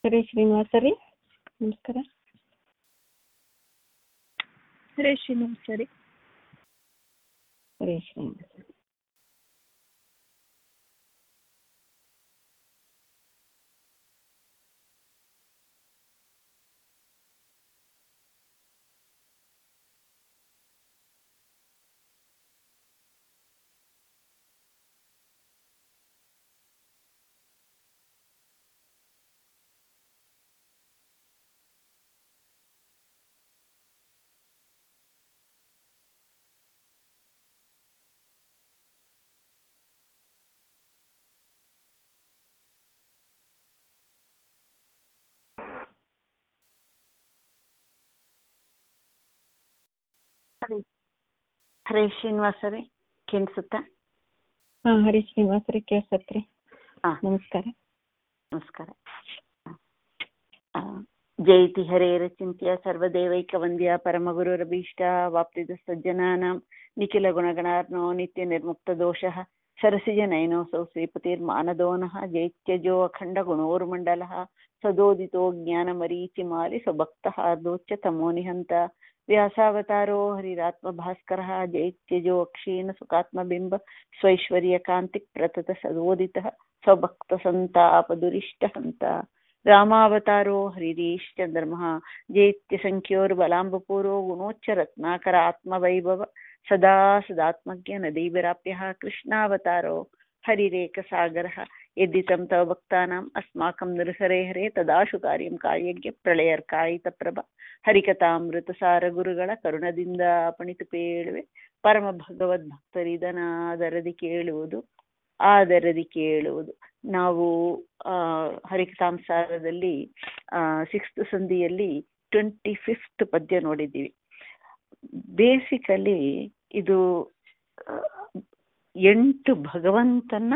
ಸರಿ ಶ್ರೀನಿವಾಸ ರೀ ನಮಸ್ಕಾರ ಹರೇ ಶ್ರೀನಿವಾಸ ರೀ ಸರಿ ಶ್ರೀನಿವಾಸ ಹರೇ ಶ್ರೀನಿವಾಸ ರೀ ಕೇಳಿಸುತ್ತಾ ಹಾಂ ಹರಿ ಶ್ರೀನಿವಾಸ ರೀ ಕೇಳ್ಸತ್ತೆ ರೀ ಹಾ. ನಮಸ್ಕಾರ ನಮಸ್ಕಾರ ಆ, ಜಯತಿ ಹರೇರ ಚಿಂತ್ಯ ಸರ್ವದೇವೈಕ ವಂದ್ಯ ಪರಮಗುರುರಭೀಷ್ಟ ವಾಪ್ತಿದ ಸಜ್ಜನಾನಾಂ ನಿಖಿಲ ಗುಣಗಣಾರ್ನೋ ನಿತ್ಯ ನಿರ್ಮುಕ್ತ ದೋಷಃ ಸರಸಿಜ ನಯನೋಸೌ ಶ್ರೀಪತಿರ್ಮಾನದೋನಃ ಜೈತ್ಯಜೋ ಅಖಂಡ ಗುಣೋರ್ಮಂಡಲಃ ಸದೋದಿತೋ ಜ್ಞಾನಮರೀಚಿಮಾಲಿ ಸ್ವಭಕ್ತಃ ದೋಚ್ಯ ತಮೋ ನಿಹಂತ ವ್ಯಾಸಾವತಾರೋ ಹರಿರಾತ್ಮಭಾಸ್ಕರः ಜೈತ್ಯಜೋ ಅಕ್ಷೀಣ ಸುಖಾತ್ಮಬಿಂಬ ಸ್ವೈಶ್ವರ್ಯಕಾಂತಿಕ್ ಪ್ರತತ ಸದೋದಿತಃ ಸ್ವಭಕ್ತಸಂತಾಪದುರಿಷ್ಟಹಂತ ರಾಮಾವತಾರೋ ಹರಿರೀಶ್ಚಂದ್ರಮಃ ಜೈತ್ಯಸಂಖ್ಯೋರ್ಬಲಾಂಬಪೂರೋ ಗುಣೋಚ್ಚ ರತ್ನಾಕರ ಆತ್ಮವೈಭವ ಸದಾ ಸದಾತ್ಮಜ್ಞ ನದೀವಿರಾಪ್ಯಃ ಕೃಷ್ಣಾವತಾರೋ ಹರಿರೇಕಸಾಗರः यदि तं तव भक्तानाम् अस्माकं नृहरे हरे ತದಾಶು ಕಾರ್ಯಂ ಕಾಯಜ್ಞ ಪ್ರಳಯರ್ಕಾಯಿತ ಪ್ರಭ ಹರಿಕಥಾಮೃತಸಾರ ಗುರುಗಳ ಕರುಣದಿಂದ ಪಣಿತು ಪೇಳುವೆ ಪರಮ ಭಗವದ್ ಭಕ್ತರಿದನಾದರದಿ ಕೇಳುವುದು ಆದರದಿ ಕೇಳುವುದು ನಾವು ಆ, ಹರಿಕಥಾಂಸಾರದಲ್ಲಿ ಸಿಕ್ಸ್ತ್ ಸಂಧಿಯಲ್ಲಿ ಟ್ವೆಂಟಿ ಫಿಫ್ತ್ ಪದ್ಯ ನೋಡಿದ್ದೀವಿ ಬೇಸಿಕಲಿ ಇದು ಆ, ಎಂಟು ಭಗವಂತನ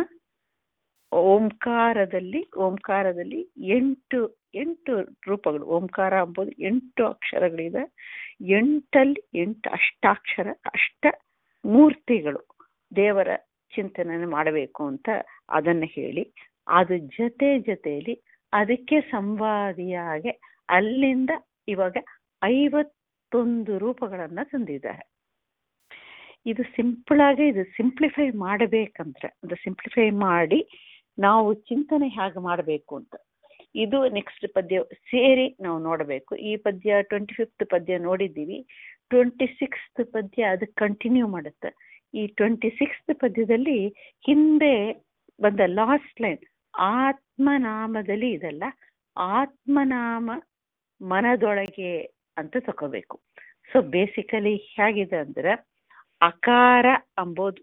ಓಂಕಾರದಲ್ಲಿ ಓಂಕಾರದಲ್ಲಿ ಎಂಟು ಎಂಟು ರೂಪಗಳು ಓಂಕಾರ ಎಂಬುದು ಎಂಟು ಅಕ್ಷರಗಳಿದೆ ಎಂಟಲ್ಲಿ ಎಂಟು ಅಷ್ಟಾಕ್ಷರ ಅಷ್ಟ ಮೂರ್ತಿಗಳು ದೇವರ ಚಿಂತನೆ ಮಾಡಬೇಕು ಅಂತ ಅದನ್ನು ಹೇಳಿ ಅದ್ರ ಜೊತೆ ಜೊತೆಯಲ್ಲಿ ಅದಕ್ಕೆ ಸಂವಾದಿಯಾಗಿ ಅಲ್ಲಿಂದ ಇವಾಗ ಐವತ್ತೊಂದು ರೂಪಗಳನ್ನ ತಂದಿದ್ದಾರೆ ಇದು ಸಿಂಪಲ್ ಆಗಿ ಇದು ಸಿಂಪ್ಲಿಫೈ ಮಾಡಬೇಕಂದ್ರೆ ಅದು ಸಿಂಪ್ಲಿಫೈ ಮಾಡಿ ನಾವು ಚಿಂತನೆ ಹೇಗೆ ಮಾಡಬೇಕು ಅಂತ ಇದು ನೆಕ್ಸ್ಟ್ ಪದ್ಯ ಸೇರಿ ನಾವು ನೋಡಬೇಕು ಈ ಪದ್ಯ ಟ್ವೆಂಟಿ ಫಿಫ್ತ್ ಪದ್ಯ ನೋಡಿದ್ದೀವಿ ಟ್ವೆಂಟಿ ಸಿಕ್ಸ್ತ್ ಪದ್ಯ ಅದು ಕಂಟಿನ್ಯೂ ಮಾಡುತ್ತೆ ಈ ಟ್ವೆಂಟಿ ಸಿಕ್ಸ್ತ್ ಪದ್ಯದಲ್ಲಿ ಹಿಂದೆ ಬಂದ ಲಾಸ್ಟ್ ಲೈನ್ ಆತ್ಮನಾಮದಲ್ಲಿ ಇದಲ್ಲ ಆತ್ಮನಾಮ ಮನದೊಳಗೆ ಅಂತ ತಗೋಬೇಕು ಸೊ ಬೇಸಿಕಲಿ ಹೇಗಿದೆ ಅಂದ್ರೆ ಅಕಾರ ಅಂಬೋದು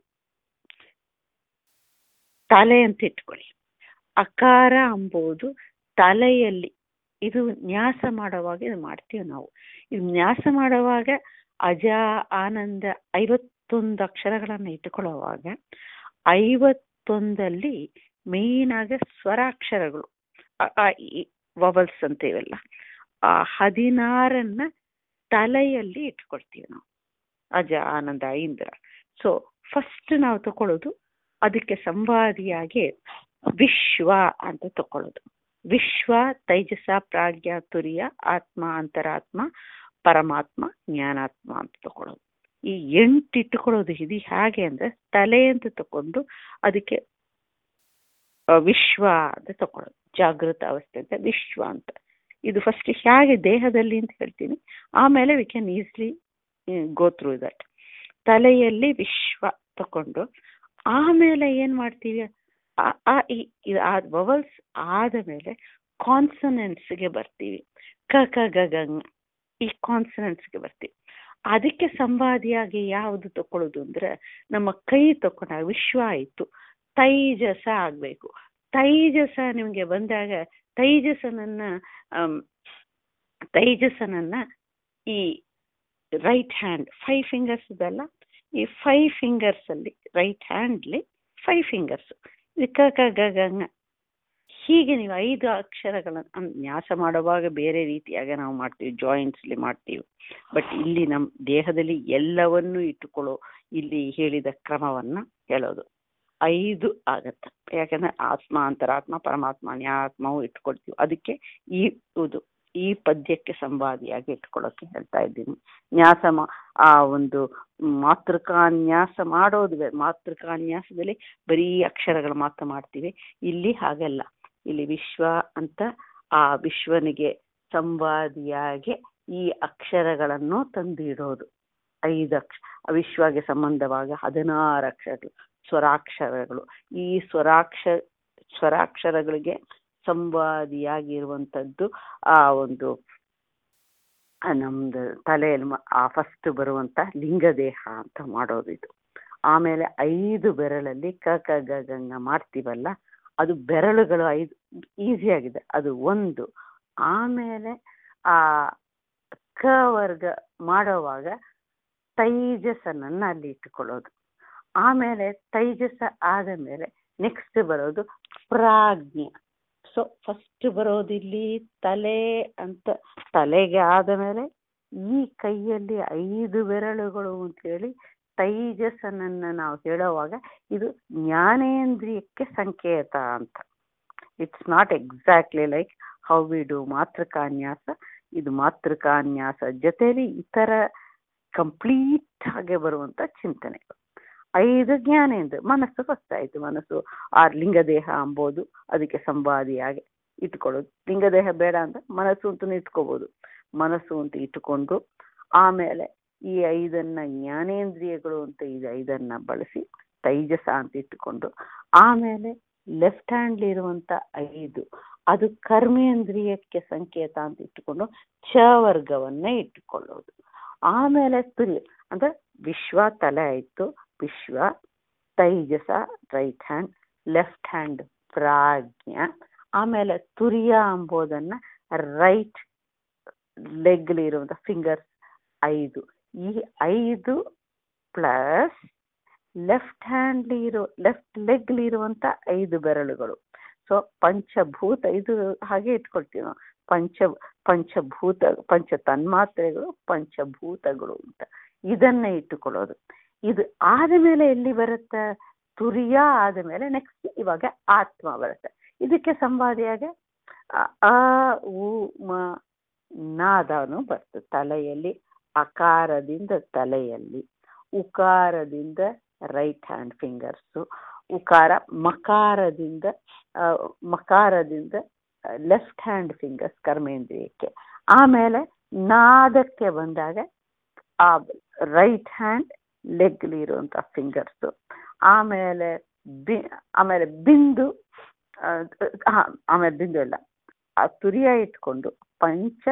ತಲೆ ಅಂತ ಇಟ್ಕೊಳ್ಳಿ ಅಕಾರ ಅಂಬೋದು ತಲೆಯಲ್ಲಿ ಇದು ನ್ಯಾಸ ಮಾಡುವಾಗ ಇದು ಮಾಡ್ತೀವಿ ನಾವು ಇದು ನ್ಯಾಸ ಮಾಡುವಾಗ ಅಜ ಆನಂದ ಐವತ್ತೊಂದು ಅಕ್ಷರಗಳನ್ನು ಇಟ್ಟುಕೊಳ್ಳುವಾಗ ಐವತ್ತೊಂದಲ್ಲಿ ಮೇನ್ ಆಗ ಸ್ವರಾಕ್ಷರಗಳು ವವಲ್ಸ್ ಅಂತೀವಲ್ಲ ಆ ಹದಿನಾರನ್ನ ತಲೆಯಲ್ಲಿ ಇಟ್ಕೊಳ್ತೀವಿ ನಾವು ಅಜ ಆನಂದ ಇಂದ್ರ ಸೊ ಫಸ್ಟ್ ನಾವು ತಗೊಳ್ಳೋದು ಅದಕ್ಕೆ ಸಂವಾದಿಯಾಗಿ ವಿಶ್ವ ಅಂತ ತಗೊಳ್ಳೋದು ವಿಶ್ವ ತೈಜಸ ಪ್ರಾಜ್ಞ ತುರಿಯ ಆತ್ಮ ಅಂತರಾತ್ಮ ಪರಮಾತ್ಮ ಜ್ಞಾನಾತ್ಮ ಅಂತ ತಗೊಳ್ಳೋದು ಈ ಎಂಟು ಇಟ್ಟುಕೊಳ್ಳೋದು ಇದು ಹೇಗೆ ಅಂದ್ರೆ ತಲೆ ಅಂತ ತಕೊಂಡು ಅದಕ್ಕೆ ಆ, ವಿಶ್ವ ಅಂತ ತಗೊಳ್ಳೋದು ಜಾಗೃತ ಅವಸ್ಥೆ ಅಂತ ವಿಶ್ವ ಅಂತ ಇದು ಫಸ್ಟ್ ಹೇಗೆ ದೇಹದಲ್ಲಿ ಅಂತ ಹೇಳ್ತೀನಿ ಆಮೇಲೆ we can easily go through that ತಲೆಯಲ್ಲಿ ವಿಶ್ವ ತಕೊಂಡು ಆಮೇಲೆ ಏನ್ ಮಾಡ್ತೀವಿ ಆ ಆ ಈ ಇದು ಆ ವವಲ್ಸ್ ಆದ ಮೇಲೆ ಕಾನ್ಸನೆಂಟ್ಸ್ಗೆ ಬರ್ತೀವಿ ಕ ಕ ಗ ಗ ङ. ಈ ಕಾನ್ಸನೆಂಟ್ಸ್ಗೆ ಬರ್ತೀವಿ ಅದಕ್ಕೆ ಸಂವಾದಿಯಾಗಿ ಯಾವುದು ತಕೊಳ್ಳೋದು ಅಂದ್ರೆ ನಮ್ಮ ಕೈ ತಕೊಂಡಾಗ ವಿಶ್ವ ಆಯಿತು ತೈಜಸ ಆಗಬೇಕು ತೈಜಸ ನಿಮಗೆ ಬಂದಾಗ ತೈಜಸನನ್ನ ಆಮ್, ತೈಜಸನನ್ನ ಈ ರೈಟ್ ಹ್ಯಾಂಡ್ ಫೈವ್ ಫಿಂಗರ್ಸ್ ಇದಲ್ಲ ಈ ಫೈವ್ ಫಿಂಗರ್ಸ್ ಅಲ್ಲಿ ರೈಟ್ ಹ್ಯಾಂಡ್ಲಿ ಫೈವ್ ಫಿಂಗರ್ಸ್ ಇದು ಕ ಕ ಗ ಗ ङ. ಹೀಗೆ ನೀವು ಐದು ಅಕ್ಷರಗಳನ್ನು ನ್ಯಾಸ ಮಾಡುವಾಗ ಬೇರೆ ರೀತಿಯಾಗ ನಾವು ಮಾಡ್ತೀವಿ ಜಾಯಿಂಟ್ಸ್ಲಿ ಮಾಡ್ತೀವಿ ಬಟ್ ಇಲ್ಲಿ ನಮ್ಮ ದೇಹದಲ್ಲಿ ಎಲ್ಲವನ್ನೂ ಇಟ್ಟುಕೊಳ್ಳೋ ಇಲ್ಲಿ ಹೇಳಿದ ಕ್ರಮವನ್ನ ಹೇಳೋದು ಐದು ಆಗತ್ತೆ ಯಾಕಂದ್ರೆ ಆತ್ಮ ಅಂತರಾತ್ಮ ಪರಮಾತ್ಮ ನ್ಯಾತ್ಮವು ಇಟ್ಕೊಳ್ತೀವಿ ಅದಕ್ಕೆ ಈ ಇದು ಈ ಪದ್ಯಕ್ಕೆ ಸಂವಾದಿಯಾಗಿ ಇಟ್ಕೊಳ್ಳೋಕೆ ಹೇಳ್ತಾ ಇದ್ದೀನಿ ನ್ಯಾಸ ಮಾ ಆ ಒಂದು ಮಾತೃಕಾನ್ಯಾಸ ಮಾಡೋದು ಬೇರೆ ಮಾತೃಕಾನ್ಯಾಸದಲ್ಲಿ ಬರೀ ಅಕ್ಷರಗಳು ಮಾತ್ರ ಮಾಡ್ತೀವಿ ಇಲ್ಲಿ ಹಾಗಲ್ಲ ಇಲ್ಲಿ ವಿಶ್ವ ಅಂತ ಆ ವಿಶ್ವನಿಗೆ ಸಂವಾದಿಯಾಗಿ ಈ ಅಕ್ಷರಗಳನ್ನು ತಂದಿಡೋದು ಐದು ಅಕ್ಷ ವಿಶ್ವಗೆ ಸಂಬಂಧವಾಗಿ ಹದಿನಾರು ಅಕ್ಷರಗಳು ಸ್ವರಾಕ್ಷರಗಳು ಈ ಸ್ವರಾಕ್ಷ ಸ್ವರಾಕ್ಷರಗಳಿಗೆ ಸಂವಾದಿಯಾಗಿರುವಂಥದ್ದು ಆ ಒಂದು ನಮ್ದು ತಲೆಯಲ್ಲಿ ಆ ಫಸ್ಟ್ ಬರುವಂತ ಲಿಂಗದೇಹ ಅಂತ ಮಾಡೋದು ಇದು ಆಮೇಲೆ ಐದು ಬೆರಳಲ್ಲಿ ಕ ಕ ಗ ಗಂಗ ಮಾಡ್ತೀವಲ್ಲ ಅದು ಬೆರಳುಗಳು ಐದು ಈಸಿ ಆಗಿದೆ ಅದು ಒಂದು ಆಮೇಲೆ ಆ ಕ ವರ್ಗ ಮಾಡುವಾಗ ತೈಜಸನನ್ನ ಅಲ್ಲಿ ಇಟ್ಟುಕೊಳ್ಳೋದು ಆಮೇಲೆ ತೈಜಸ ಆದ ಮೇಲೆ ನೆಕ್ಸ್ಟ್ ಬರೋದು ಪ್ರಾಜ್ಞೆ ಸೊ ಫಸ್ಟ್ ಬರೋದು ಇಲ್ಲಿ ತಲೆ ಅಂತ ತಲೆಗೆ ಆದ ಮೇಲೆ ಈ ಕೈಯಲ್ಲಿ ಐದು ಬೆರಳುಗಳು ಅಂತೇಳಿ ತೈಜಸನನ್ನ ನಾವು ಹೇಳುವಾಗ ಇದು ಜ್ಞಾನೇಂದ್ರಿಯಕ್ಕೆ ಸಂಕೇತ ಅಂತ it's not exactly like how we do ಮಾತೃಕಾನ್ಯಾಸ ಇದು ಮಾತೃಕಾನ್ಯಾಸ ಜೊತೆಲಿ ಇತರ ಕಂಪ್ಲೀಟ್ ಆಗಿ ಬರುವಂತ ಚಿಂತನೆಗಳು ಐದು ಜ್ಞಾನೇಂದ್ರ ಮನಸ್ಸು ಗೊತ್ತಾಯ್ತು ಮನಸ್ಸು ಆ ಲಿಂಗದೇಹ ಅಂಬೋದು ಅದಕ್ಕೆ ಸಂವಾದಿಯಾಗಿ ಇಟ್ಕೊಳ್ಳೋದು ಲಿಂಗದೇಹ ಬೇಡ ಅಂತ ಮನಸ್ಸು ಅಂತ ಇಟ್ಕೋಬಹುದು ಮನಸ್ಸು ಅಂತ ಇಟ್ಟುಕೊಂಡು ಆಮೇಲೆ ಈ ಐದನ್ನ ಜ್ಞಾನೇಂದ್ರಿಯಗಳು ಅಂತ ಇದು ಐದನ್ನ ಬಳಸಿ ತೈಜಸ ಅಂತ ಇಟ್ಟುಕೊಂಡು ಆಮೇಲೆ ಲೆಫ್ಟ್ ಹ್ಯಾಂಡ್ ಇರುವಂತ ಐದು ಅದು ಕರ್ಮೇಂದ್ರಿಯಕ್ಕೆ ಸಂಕೇತ ಅಂತ ಇಟ್ಟುಕೊಂಡು ಚ ವರ್ಗವನ್ನ ಇಟ್ಟುಕೊಳ್ಳೋದು ಆಮೇಲೆ ತುರಿ ಅಂದ್ರೆ ವಿಶ್ವ ತಲೆ ಆಯ್ತು ವಿಶ್ವ ತೈಜಸ ರೈಟ್ ಹ್ಯಾಂಡ್ ಲೆಫ್ಟ್ ಹ್ಯಾಂಡ್ ಪ್ರಾಜ್ಞ ಆಮೇಲೆ ತುರಿಯ ಅಂಬೋದನ್ನ ರೈಟ್ ಲೆಗ್ಲಿ ಇರುವಂತ ಫಿಂಗರ್ಸ್ ಐದು ಈ ಐದು ಪ್ಲಸ್ ಲೆಫ್ಟ್ ಹ್ಯಾಂಡ್ಲಿ ಇರೋ ಲೆಫ್ಟ್ ಲೆಗ್ಲಿ ಇರುವಂತ ಐದು ಬೆರಳುಗಳು ಸೊ ಪಂಚಭೂತ ಇದು ಹಾಗೆ ಇಟ್ಕೊಳ್ತೀವಿ ನಾವು ಪಂಚ ಪಂಚಭೂತ ಪಂಚ ತನ್ಮಾತ್ರೆಗಳು ಪಂಚಭೂತಗಳು ಅಂತ ಇದನ್ನ ಇಟ್ಟುಕೊಳ್ಳೋದು ಇದು ಆದ ಮೇಲೆ ಎಲ್ಲಿ ಬರುತ್ತೆ ತುರಿಯ ಆದ ಮೇಲೆ ನೆಕ್ಸ್ಟ್ ಇವಾಗ ಆತ್ಮ ಬರುತ್ತೆ ಇದಕ್ಕೆ ಸಂವಾದಿಯಾಗ ಅ ಉ ಮ ನಾದನು ಬರ್ತದೆ ತಲೆಯಲ್ಲಿ ಅಕಾರದಿಂದ ತಲೆಯಲ್ಲಿ ಉಕಾರದಿಂದ ರೈಟ್ ಹ್ಯಾಂಡ್ ಫಿಂಗರ್ಸು ಉಕಾರ ಮಕಾರದಿಂದ ಮಕಾರದಿಂದ ಲೆಫ್ಟ್ ಹ್ಯಾಂಡ್ ಫಿಂಗರ್ಸ್ ಕರ್ಮೇಂದ್ರಿಯಕ್ಕೆ ಆಮೇಲೆ ನಾದಕ್ಕೆ ಬಂದಾಗ ಆ ರೈಟ್ ಹ್ಯಾಂಡ್ ಲೆಗ್ಲಿ ಇರುವಂತ ಫಿಂಗರ್ಸು ಆಮೇಲೆ ಬಿ ಆಮೇಲೆ ಬಿಂದು ಆಮೇಲೆ ಬಿಂದು ಎಲ್ಲ ಆ ತುರಿಯ ಇಟ್ಕೊಂಡು ಪಂಚ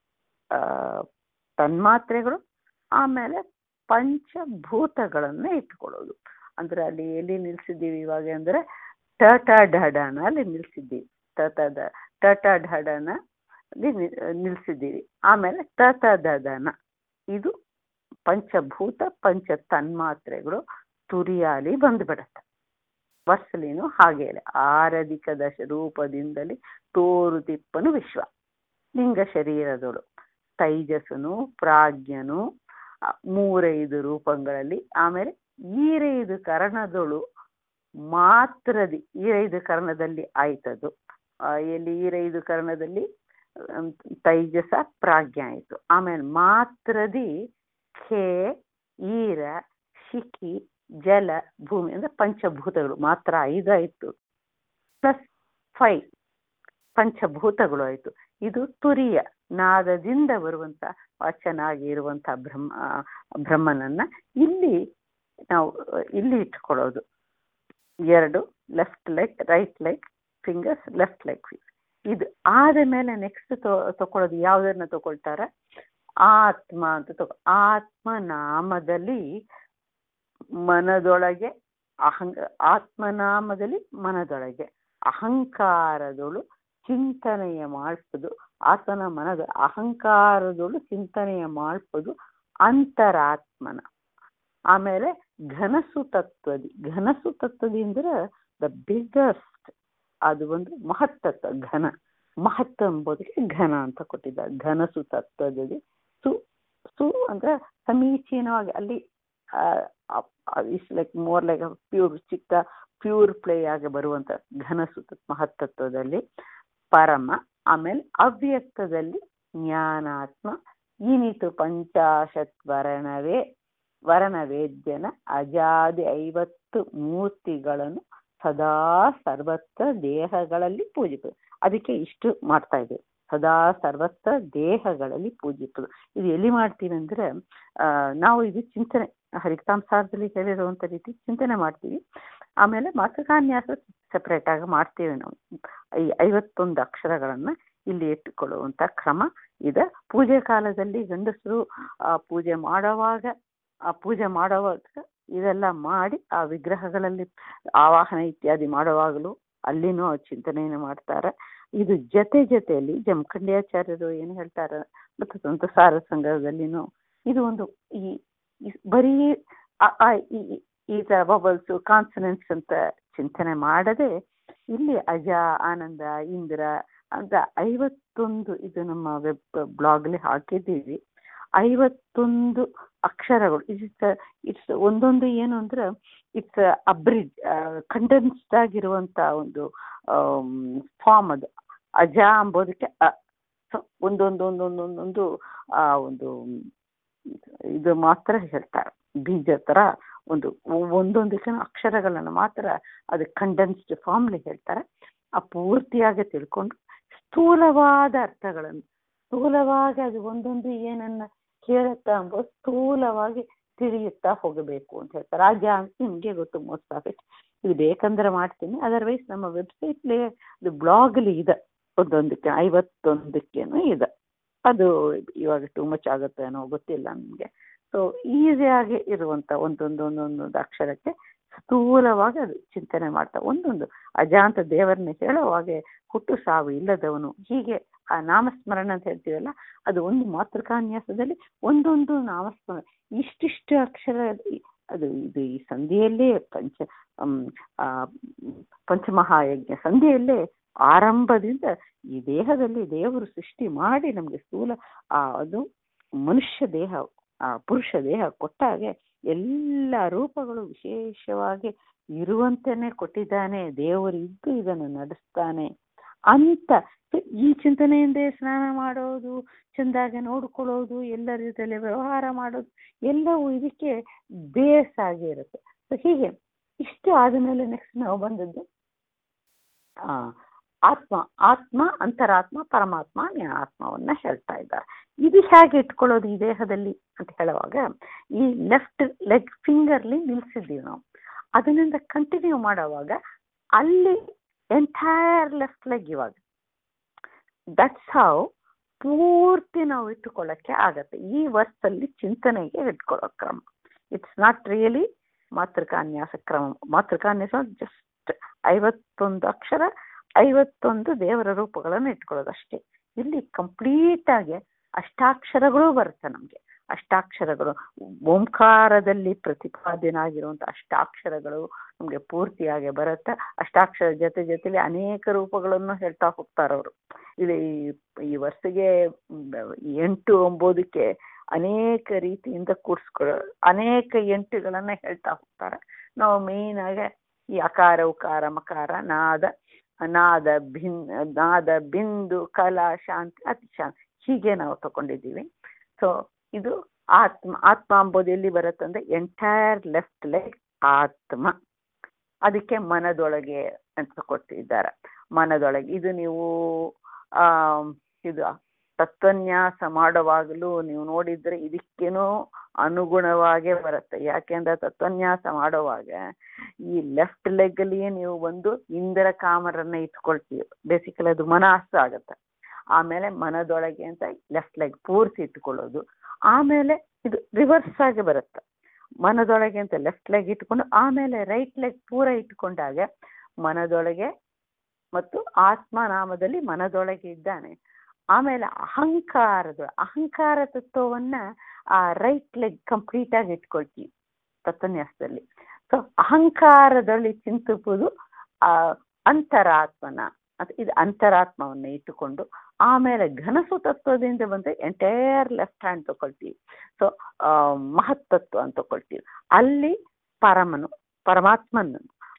ತನ್ಮಾತ್ರೆಗಳು ಆಮೇಲೆ ಪಂಚಭೂತಗಳನ್ನ ಇಟ್ಕೊಳ್ಳೋದು ಅಂದ್ರೆ ಅಲ್ಲಿ ಎಲ್ಲಿ ನಿಲ್ಸಿದ್ದೀವಿ ಇವಾಗ ಅಂದ್ರೆ ಟಟ ಢಡನ ಅಲ್ಲಿ ನಿಲ್ಸಿದ್ದೀವಿ ಟಟ ದ ಟಟ ಢಡನ ಅಲ್ಲಿ ನಿಲ್ಸಿದ್ದೀವಿ ಆಮೇಲೆ ಟಟ ದದನ ಇದು ಪಂಚಭೂತ ಪಂಚ ತನ್ಮಾತ್ರೆಗಳು ತುರಿಯಾಲಿ ಬಂದ್ಬಿಡತ್ತೆ ವಸ್ಲಿನು ಹಾಗೆ ಆರಧಿಕ ದಶ ರೂಪದಿಂದಲೇ ತೋರುತಿಪ್ಪನು ವಿಶ್ವ ಲಿಂಗ ಶರೀರದಳು ತೈಜಸ್ಸನು ಪ್ರಾಜ್ಞನು ಮೂರೈದು ರೂಪಗಳಲ್ಲಿ ಆಮೇಲೆ ಈರೈದು ಕರ್ಣದಳು ಮಾತ್ರದಿ ಈರೈದು ಕರ್ಣದಲ್ಲಿ ಆಯ್ತದು ಎಲ್ಲಿ ಈರೈದು ಕರ್ಣದಲ್ಲಿ ತೈಜಸ ಪ್ರಾಜ್ಞ ಆಯಿತು ಆಮೇಲೆ ಮಾತ್ರದಿ ಖೇ ಈರ ಶಿಖಿ ಜಲ ಭೂಮಿ ಅಂದ್ರೆ ಪಂಚಭೂತಗಳು ಮಾತ್ರ ಐದು ಆಯ್ತು ಪ್ಲಸ್ ಫೈವ್ ಪಂಚಭೂತಗಳು ಆಯ್ತು ಇದು ತುರಿಯ ನಾದದಿಂದ ಬರುವಂತ ವಚನಾಗಿ ಇರುವಂತ ಬ್ರಹ್ಮ ಬ್ರಹ್ಮನನ್ನ ಇಲ್ಲಿ ನಾವು ಇಲ್ಲಿ ಇಟ್ಕೊಳ್ಳೋದು ಎರಡು left leg right leg fingers left leg ಇದು ಆದ ಮೇಲೆ ನೆಕ್ಸ್ಟ್ ತಗೊಳ್ಳೋದು ಯಾವುದನ್ನ ತಗೊಳ್ತಾರ ಆತ್ಮ ಅಂತ ತಗೋ ಆತ್ಮ ನಾಮದಲ್ಲಿ ಮನದೊಳಗೆ ಅಹಂಗ ಆತ್ಮನಾಮದಲ್ಲಿ ಮನದೊಳಗೆ ಅಹಂಕಾರದಳು ಚಿಂತನೆಯ ಮಾಡ್ಪದು ಆತನ ಮನದ ಅಹಂಕಾರದಳು ಚಿಂತನೆಯ ಮಾಡ್ಪದು ಅಂತರಾತ್ಮನ ಆಮೇಲೆ ಘನಸು ತತ್ವದಿ ಘನಸು ತತ್ವದಿ ಅಂದ್ರೆ ದ ಬಿಗ್ಗೆಸ್ಟ್ ಅದು ಒಂದು ಮಹತ್ತತ್ವ ಘನ ಮಹತ್ವ ಎಂಬುದಕ್ಕೆ ಘನ ಅಂತ ಕೊಟ್ಟಿದ್ದಾರೆ ಘನಸು ತತ್ವದಲ್ಲಿ ಸು ಸು ಅಂದ್ರೆ ಸಮೀಚೀನವಾಗಿ ಅಲ್ಲಿ is like more like pure ಚಿಕ್ಕ ಪ್ಯೂರ್ ಪ್ಲೇ ಆಗಿ ಬರುವಂತ ಘನಸು ಮಹತ್ತತ್ವದಲ್ಲಿ ಪರಮ ಆಮೇಲೆ ಅವ್ಯಕ್ತದಲ್ಲಿ ಜ್ಞಾನಾತ್ಮ ಇನಿತು ಪಂಚಾಶತ್ ವರ್ಣವೇ ವರ್ಣವೇದ್ಯನ ಅಜಾದಿ ಐವತ್ತು ಮೂರ್ತಿಗಳನ್ನು ಸದಾ ಸರ್ವತ್ರ ದೇಹಗಳಲ್ಲಿ ಪೂಜಿಸುವುದು ಅದಕ್ಕೆ ಇಷ್ಟು ಮಾಡ್ತಾ ಇದ್ದೇವೆ ಸದಾ ಸರ್ವತ್ರ ದೇಹಗಳಲ್ಲಿ ಪೂಜಿಸುವುದು ಇದು ಎಲ್ಲಿ ಮಾಡ್ತೀವಿ ಅಂದ್ರೆ ಆ ನಾವು ಇದು ಚಿಂತನೆ ಹರಿಕತಾಂಸಾರದಲ್ಲಿ ಹೇಳಿರುವಂತ ರೀತಿ ಚಿಂತನೆ ಮಾಡ್ತೀವಿ ಆಮೇಲೆ ಮಾತೃಕಾನ್ಯಾಸ ಸೆಪರೇಟ್ ಆಗಿ ಮಾಡ್ತೀವಿ ನಾವು ಈ ಐವತ್ತೊಂದು ಅಕ್ಷರಗಳನ್ನ ಇಲ್ಲಿ ಇಟ್ಟುಕೊಳ್ಳುವಂತ ಕ್ರಮ ಇದೆ ಪೂಜೆ ಕಾಲದಲ್ಲಿ ಗಂಡಸರು ಆ ಪೂಜೆ ಮಾಡುವಾಗ ಆ ಪೂಜೆ ಮಾಡುವಾಗ ಇದೆಲ್ಲ ಮಾಡಿ ಆ ವಿಗ್ರಹಗಳಲ್ಲಿ ಆವಾಹನ ಇತ್ಯಾದಿ ಮಾಡುವಾಗಲೂ ಅಲ್ಲಿನೂ ಚಿಂತನೆಯನ್ನು ಮಾಡ್ತಾರೆ ಇದು ಜೊತೆ ಜೊತೆಯಲ್ಲಿ ಜಮಖಂಡಿಯಾಚಾರ್ಯರು ಏನು ಹೇಳ್ತಾರೆ ಮತ್ತು ಸಂತಸಾರ ಸಂಘದಲ್ಲಿನೂ ಇದು ಒಂದು ಈ ಬರೀ ಈ ತರ ಬಬಲ್ಸ್ ಕಾನ್ಸನೆಂಟ್ಸ್ ಅಂತ ಚಿಂತನೆ ಮಾಡದೆ ಇಲ್ಲಿ ಅಜ ಆನಂದ ಇಂದ್ರ ಅಂತ ಐವತ್ತೊಂದು ಇದು ನಮ್ಮ ವೆಬ್ ಬ್ಲಾಗ್ಲಿ ಹಾಕಿದ್ದೀವಿ ಐವತ್ತೊಂದು ಅಕ್ಷರಗಳು ಇಟ್ಸ್ ಇಟ್ಸ್ ಒಂದೊಂದು ಏನು ಅಂದ್ರೆ ಇಟ್ಸ್ ಅಬ್ರಿಡ್ ಕಂಡೆನ್ಸ್ಡ್ ಆಗಿರುವಂತ ಒಂದು ಫಾರ್ಮ್ ಅದು ಅಜ ಅಂಬೋದಕ್ಕೆ ಒಂದೊಂದು ಒಂದೊಂದೊಂದೊಂದು ಆ ಒಂದು ಇದು ಮಾತ್ರ ಹೇಳ್ತಾರೆ ಬೀಜ ತರ ಒಂದು ಒಂದೊಂದಕ್ಕೆ ಅಕ್ಷರಗಳನ್ನು ಮಾತ್ರ ಅದು ಕಂಡೆನ್ಸ್ಡ್ ಫಾರ್ಮ್ಲಿ ಹೇಳ್ತಾರೆ ಆ ಪೂರ್ತಿಯಾಗಿ ತಿಳ್ಕೊಂಡು ಸ್ಥೂಲವಾದ ಅರ್ಥಗಳನ್ನು ಸ್ಥೂಲವಾಗಿ ಅದು ಒಂದೊಂದು ಏನನ್ನ ಹೇಳುತ್ತಾ ಎಂಬ ಸ್ಥೂಲವಾಗಿ ತಿಳಿಯುತ್ತಾ ಹೋಗಬೇಕು ಅಂತ ಹೇಳ್ತಾರೆ ರಾಜ್ಯ ಅಂತ ನಿಮಗೆ ಗೊತ್ತು ಮೋಸ್ಟ್ ಆಫ್ ಇಟ್ ಇದು ಬೇಕಂದ್ರೆ ಮಾಡ್ತೀನಿ ಅದರ್ವೈಸ್ ನಮ್ಮ ವೆಬ್ಸೈಟ್ಲಿ ಅದು ಬ್ಲಾಗ್ಲಿ ಇದೆ ಒಂದೊಂದಕ್ಕೆ ಐವತ್ತೊಂದಕ್ಕೇನು ಇದೆ ಅದು ಇವಾಗ ಟೂ ಮಚ್ ಆಗುತ್ತೆ ಅನ್ನೋ ಗೊತ್ತಿಲ್ಲ ನನಗೆ ಸೊ ಈಸಿಯಾಗಿ ಇರುವಂತ ಒಂದೊಂದು ಒಂದೊಂದೊಂದು ಅಕ್ಷರಕ್ಕೆ ಸ್ಥೂಲವಾಗಿ ಅದು ಚಿಂತನೆ ಮಾಡ್ತಾ ಒಂದೊಂದು ಅಜಾಂತ ದೇವರನ್ನ ಹೇಳುವಾಗೆ ಹುಟ್ಟು ಸಾವು ಇಲ್ಲದವನು ಹೀಗೆ ಆ ನಾಮಸ್ಮರಣ ಅಂತ ಹೇಳ್ತೀವಲ್ಲ ಅದು ಒಂದು ಮಾತೃಕಾನ್ಯಾಸದಲ್ಲಿ ಒಂದೊಂದು ನಾಮಸ್ಮರಣ ಇಷ್ಟಿಷ್ಟು ಅಕ್ಷರ ಅದು ಇದು ಈ ಸಂಧಿಯಲ್ಲೇ ಪಂಚ ಪಂಚಮಹಾಯಜ್ಞ ಸಂಧಿಯಲ್ಲೇ ಆರಂಭದಿಂದ ಈ ದೇಹದಲ್ಲಿ ದೇವರು ಸೃಷ್ಟಿ ಮಾಡಿ ನಮಗೆ ಸ್ಥೂಲ ಆ ಅದು ಮನುಷ್ಯ ದೇಹ ಆ ಪುರುಷ ದೇಹ ಕೊಟ್ಟಾಗೆ ಎಲ್ಲ ರೂಪಗಳು ವಿಶೇಷವಾಗಿ ಇರುವಂತೆನೆ ಕೊಟ್ಟಿದ್ದಾನೆ ದೇವರು ಇದ್ದು ಇದನ್ನು ನಡೆಸ್ತಾನೆ ಅಂತ ಈ ಚಿಂತನೆಯಿಂದ ಸ್ನಾನ ಮಾಡೋದು ಚೆಂದಾಗಿ ನೋಡ್ಕೊಳ್ಳೋದು ಎಲ್ಲರ ಜೊತೆಲಿ ವ್ಯವಹಾರ ಮಾಡೋದು ಎಲ್ಲವೂ ಇದಕ್ಕೆ ಬೇಸ್ ಆಗಿ ಇರುತ್ತೆ ಸೊ ಹೀಗೆ ಇಷ್ಟು ಆದಮೇಲೆ ನೆಕ್ಸ್ಟ್ ನಾವು ಬಂದದ್ದು ಆ ಆತ್ಮ ಆತ್ಮ ಅಂತರಾತ್ಮ ಪರಮಾತ್ಮ ಜ್ಞಾನಾತ್ಮವನ್ನ ಹೇಳ್ತಾ ಇದ್ದಾರೆ ಇದು ಹೇಗೆ ಇಟ್ಕೊಳ್ಳೋದು ಈ ದೇಹದಲ್ಲಿ ಅಂತ ಹೇಳುವಾಗ ಈ ಲೆಫ್ಟ್ ಲೆಗ್ ಫಿಂಗರ್ಲಿ ನಿಲ್ಸಿದ್ದೀವಿ ನಾವು ಅದನ್ನಿಂದ ಕಂಟಿನ್ಯೂ ಮಾಡುವಾಗ ಅಲ್ಲಿ ಎಂಟೈರ್ ಲೆಫ್ಟ್ ಲೆಗ್ ಇವಾಗ ದಟ್ಸ್ ಹೌ ಪೂರ್ತಿ ನಾವು ಇಟ್ಟುಕೊಳ್ಳಕ್ಕೆ ಆಗತ್ತೆ ಈ ವರ್ಷದಲ್ಲಿ ಚಿಂತನೆಗೆ ಇಟ್ಕೊಳ್ಳೋ ಕ್ರಮ ಇಟ್ಸ್ ನಾಟ್ ರಿಯಲಿ ಮಾತೃಕಾನ್ಯಾಸ ಕ್ರಮ ಮಾತೃಕಾನ್ಯಾಸ ಜಸ್ಟ್ ಐವತ್ತೊಂದು ಅಕ್ಷರ ಐವತ್ತೊಂದು ದೇವರ ರೂಪಗಳನ್ನು ಇಟ್ಕೊಳ್ಳೋದು ಅಷ್ಟೇ ಇಲ್ಲಿ ಕಂಪ್ಲೀಟ್ ಆಗಿ ಅಷ್ಟಾಕ್ಷರಗಳು ಬರುತ್ತೆ ನಮಗೆ ಅಷ್ಟಾಕ್ಷರಗಳು ಓಂಕಾರದಲ್ಲಿ ಪ್ರತಿಪಾದನಾಗಿರುವಂತ ಅಷ್ಟಾಕ್ಷರಗಳು ನಮಗೆ ಪೂರ್ತಿಯಾಗಿ ಬರುತ್ತೆ ಅಷ್ಟಾಕ್ಷರ ಜೊತೆ ಜೊತೆಲಿ ಅನೇಕ ರೂಪಗಳನ್ನು ಹೇಳ್ತಾ ಹೋಗ್ತಾರವರು ಇಲ್ಲಿ ಈ ವರ್ಷಗೆ ಎಂಟು ಎಂಬುದಕ್ಕೆ ಅನೇಕ ರೀತಿಯಿಂದ ಕೂಡಿಸ್ಕೊಳ್ಳೋ ಅನೇಕ ಎಂಟುಗಳನ್ನ ಹೇಳ್ತಾ ಹೋಗ್ತಾರೆ ನಾವು ಮೇನ್ ಆಗಿ ಈ ಅಕಾರ ಉಕಾರ ಮಕಾರ ನಾದ ನಾದ ಭಿನ್ ನಾದ ಬಿಂದು ಕಲಾ ಶಾಂತಿ ಅತಿ ಶಾಂತಿ ಹೀಗೆ ನಾವು ತಗೊಂಡಿದ್ದೀವಿ ಸೊ ಇದು ಆತ್ಮ ಆತ್ಮ ಅಂಬೋದು ಎಲ್ಲಿ ಬರುತ್ತಂದ್ರೆ ಎಂಟೈರ್ ಲೆಫ್ಟ್ ಲೆಗ್ ಆತ್ಮ ಅದಕ್ಕೆ ಮನದೊಳಗೆ ಅಂತ ಕೊಟ್ಟಿದ್ದಾರೆ ಮನದೊಳಗೆ ಇದು ನೀವು ಆ ಇದು ತತ್ವನ್ಯಾಸ ಮಾಡುವಾಗಲೂ ನೀವು ನೋಡಿದ್ರೆ ಇದಕ್ಕೇನೋ ಅನುಗುಣವಾಗೇ ಬರುತ್ತೆ ಯಾಕೆಂದ್ರೆ ತತ್ವನ್ಯಾಸ ಮಾಡುವಾಗ ಈ ಲೆಫ್ಟ್ ಲೆಗ್ ಅಲ್ಲಿಯೇ ನೀವು ಒಂದು ಇಂದ್ರ ಕಾಮರನ್ನ ಇಟ್ಕೊಳ್ತೀವಿ ಬೇಸಿಕಲಿ ಅದು ಮನಸ್ಸ ಆಗತ್ತೆ ಆಮೇಲೆ ಮನದೊಳಗೆ ಅಂತ ಲೆಫ್ಟ್ ಲೆಗ್ ಪೂರ್ತಿ ಇಟ್ಕೊಳ್ಳೋದು ಆಮೇಲೆ ಇದು ರಿವರ್ಸ್ ಆಗಿ ಬರುತ್ತೆ ಮನದೊಳಗೆ ಅಂತ ಲೆಫ್ಟ್ ಲೆಗ್ ಇಟ್ಕೊಂಡು ಆಮೇಲೆ ರೈಟ್ ಲೆಗ್ ಪೂರ ಇಟ್ಕೊಂಡಾಗ ಮನದೊಳಗೆ ಮತ್ತು ಆತ್ಮನಾಮದಲ್ಲಿ ಮನದೊಳಗೆ ಇದ್ದಾನೆ ಆಮೇಲೆ ಅಹಂಕಾರದ ಅಹಂಕಾರ ತತ್ವವನ್ನ ಆ ರೈಟ್ ಲೆಗ್ ಕಂಪ್ಲೀಟ್ ಆಗಿ ಇಟ್ಕೊಳ್ತೀವಿ ತತ್ವನ್ಯಾಸದಲ್ಲಿ ಸೊ ಅಹಂಕಾರದಲ್ಲಿ ಚಿಂತಿಸುವುದು ಆ ಅಂತರಾತ್ಮನ ಇದು ಅಂತರಾತ್ಮವನ್ನ ಇಟ್ಟುಕೊಂಡು ಆಮೇಲೆ ಘನಸು ತತ್ವದಿಂದ ಬಂದ್ರೆ ಎಂಟೈರ್ ಲೆಫ್ಟ್ ಹ್ಯಾಂಡ್ ತಗೊಳ್ತೀವಿ ಸೊ ಮಹತ್ತತ್ವ ಅಂತ ತಗೊಳ್ತೀವಿ ಅಲ್ಲಿ ಪರಮನು ಪರಮಾತ್ಮನನ್ನು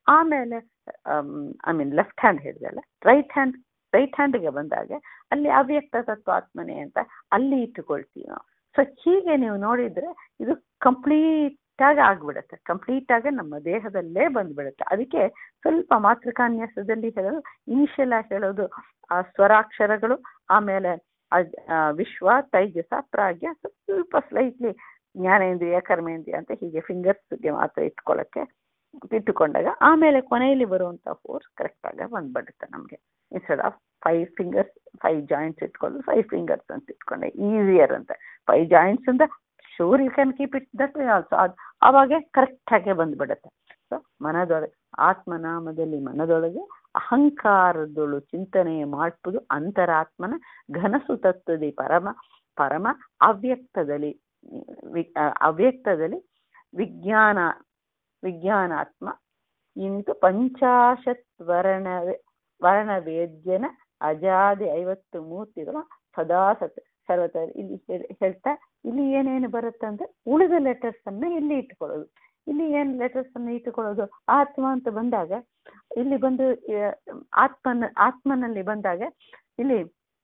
ಆಮೇಲೆ ಐ ಮೀನ್ ಲೆಫ್ಟ್ ಹ್ಯಾಂಡ್ ಹೇಳಿದಲ್ಲ ರೈಟ್ ಹ್ಯಾಂಡ್ ರೈಟ್ ಹ್ಯಾಂಡ್ಗೆ ಬಂದಾಗ ಅಲ್ಲಿ ಅವ್ಯಕ್ತ ತತ್ವಾತ್ಮನೆ ಅಂತ ಅಲ್ಲಿ ಇಟ್ಟುಕೊಳ್ತೀವಿ ನಾವು ಸೊ ಹೀಗೆ ನೀವು ನೋಡಿದ್ರೆ ಇದು ಕಂಪ್ಲೀಟ್ ಆಗಿ ಆಗ್ಬಿಡುತ್ತೆ ಕಂಪ್ಲೀಟ್ ಆಗಿ ನಮ್ಮ ದೇಹದಲ್ಲೇ ಬಂದ್ಬಿಡುತ್ತೆ ಅದಕ್ಕೆ ಸ್ವಲ್ಪ ಮಾತೃಕಾನ್ಯಾಸದಲ್ಲಿ ಹೇಳೋದು ಇನಿಷಿಯಲ್ ಆಗಿ ಹೇಳೋದು ಆ ಸ್ವರಾಕ್ಷರಗಳು ಆಮೇಲೆ ಅದ್- ಆ ವಿಶ್ವ ತೈಜಸ ಪ್ರಾಗ್ಯ ಸ್ವಲ್ಪ ಸ್ಲೈಟ್ಲಿ ಜ್ಞಾನೇಂದ್ರಿಯ ಕರ್ಮೇಂದ್ರಿಯ ಅಂತ ಹೀಗೆ ಫಿಂಗರ್ಸ್ಗೆ ಮಾತ್ರ ಇಟ್ಕೊಳ್ಳೋಕ್ಕೆ ಇಟ್ಟುಕೊಂಡಾಗ ಆಮೇಲೆ ಕೊನೆಯಲ್ಲಿ ಬರುವಂಥ ಫೋರ್ಸ್ ಕರೆಕ್ಟಾಗಿ ಬಂದ್ಬಿಡುತ್ತೆ ನಮಗೆ instead of five fingers five joints ಇಟ್ಕೊಂಡು ಫೈವ್ ಫಿಂಗರ್ಸ್ ಅಂತ ಇಟ್ಕೊಂಡೆ ಈಸಿಯರ್ ಅಂತ ಫೈವ್ ಜಾಯಿಂಟ್ಸ್ ಅಂತ sure you can keep it that also ಅದು ಅವಾಗೆ ಕರೆಕ್ಟಾಗೆ ಬಂದ್ಬಿಡುತ್ತೆ ಸೊ ಮನದೊಳಗೆ ಆತ್ಮನಾಮದಲ್ಲಿ ಮನದೊಳಗೆ ಅಹಂಕಾರದೊಳು ಚಿಂತನೆ ಮಾಡ್ಬೋದು ಅಂತರಾತ್ಮನ ಘನಸು ತತ್ವದಿ ಪರಮ ಪರಮ ಅವ್ಯಕ್ತದಲ್ಲಿ ವಿ- ಆ, ಅವ್ಯಕ್ತದಲ್ಲಿ ವಿಜ್ಞಾನ ವಿಜ್ಞಾನಾತ್ಮ ಇಂದು ಪಂಚಾಶತ್ ವರ್ಣ ವರ್ಣವೇದ್ಯನ ಅಜಾದಿ ಐವತ್ತು ಮೂರ್ತಿಗಳ ಸದಾ ಸತ್ ಸರ್ವತ ಇಲ್ಲಿ ಹೇಳ್- ಹೇಳ್ತಾ ಇಲ್ಲಿ ಏನೇನು ಬರುತ್ತೆ ಅಂದ್ರೆ ಉಳಿದ ಲೆಟರ್ಸ್ ಅನ್ನ ಇಲ್ಲಿ ಇಟ್ಕೊಳ್ಳೋದು ಇಲ್ಲಿ ಏನ್ ಲೆಟರ್ಸ್ ಅನ್ನ ಇಟ್ಟುಕೊಳ್ಳೋದು ಆತ್ಮ ಅಂತ ಬಂದಾಗ ಇಲ್ಲಿ ಬಂದು ಆ, ಆತ್ಮನ ಆತ್ಮನಲ್ಲಿ ಬಂದಾಗ ಇಲ್ಲಿ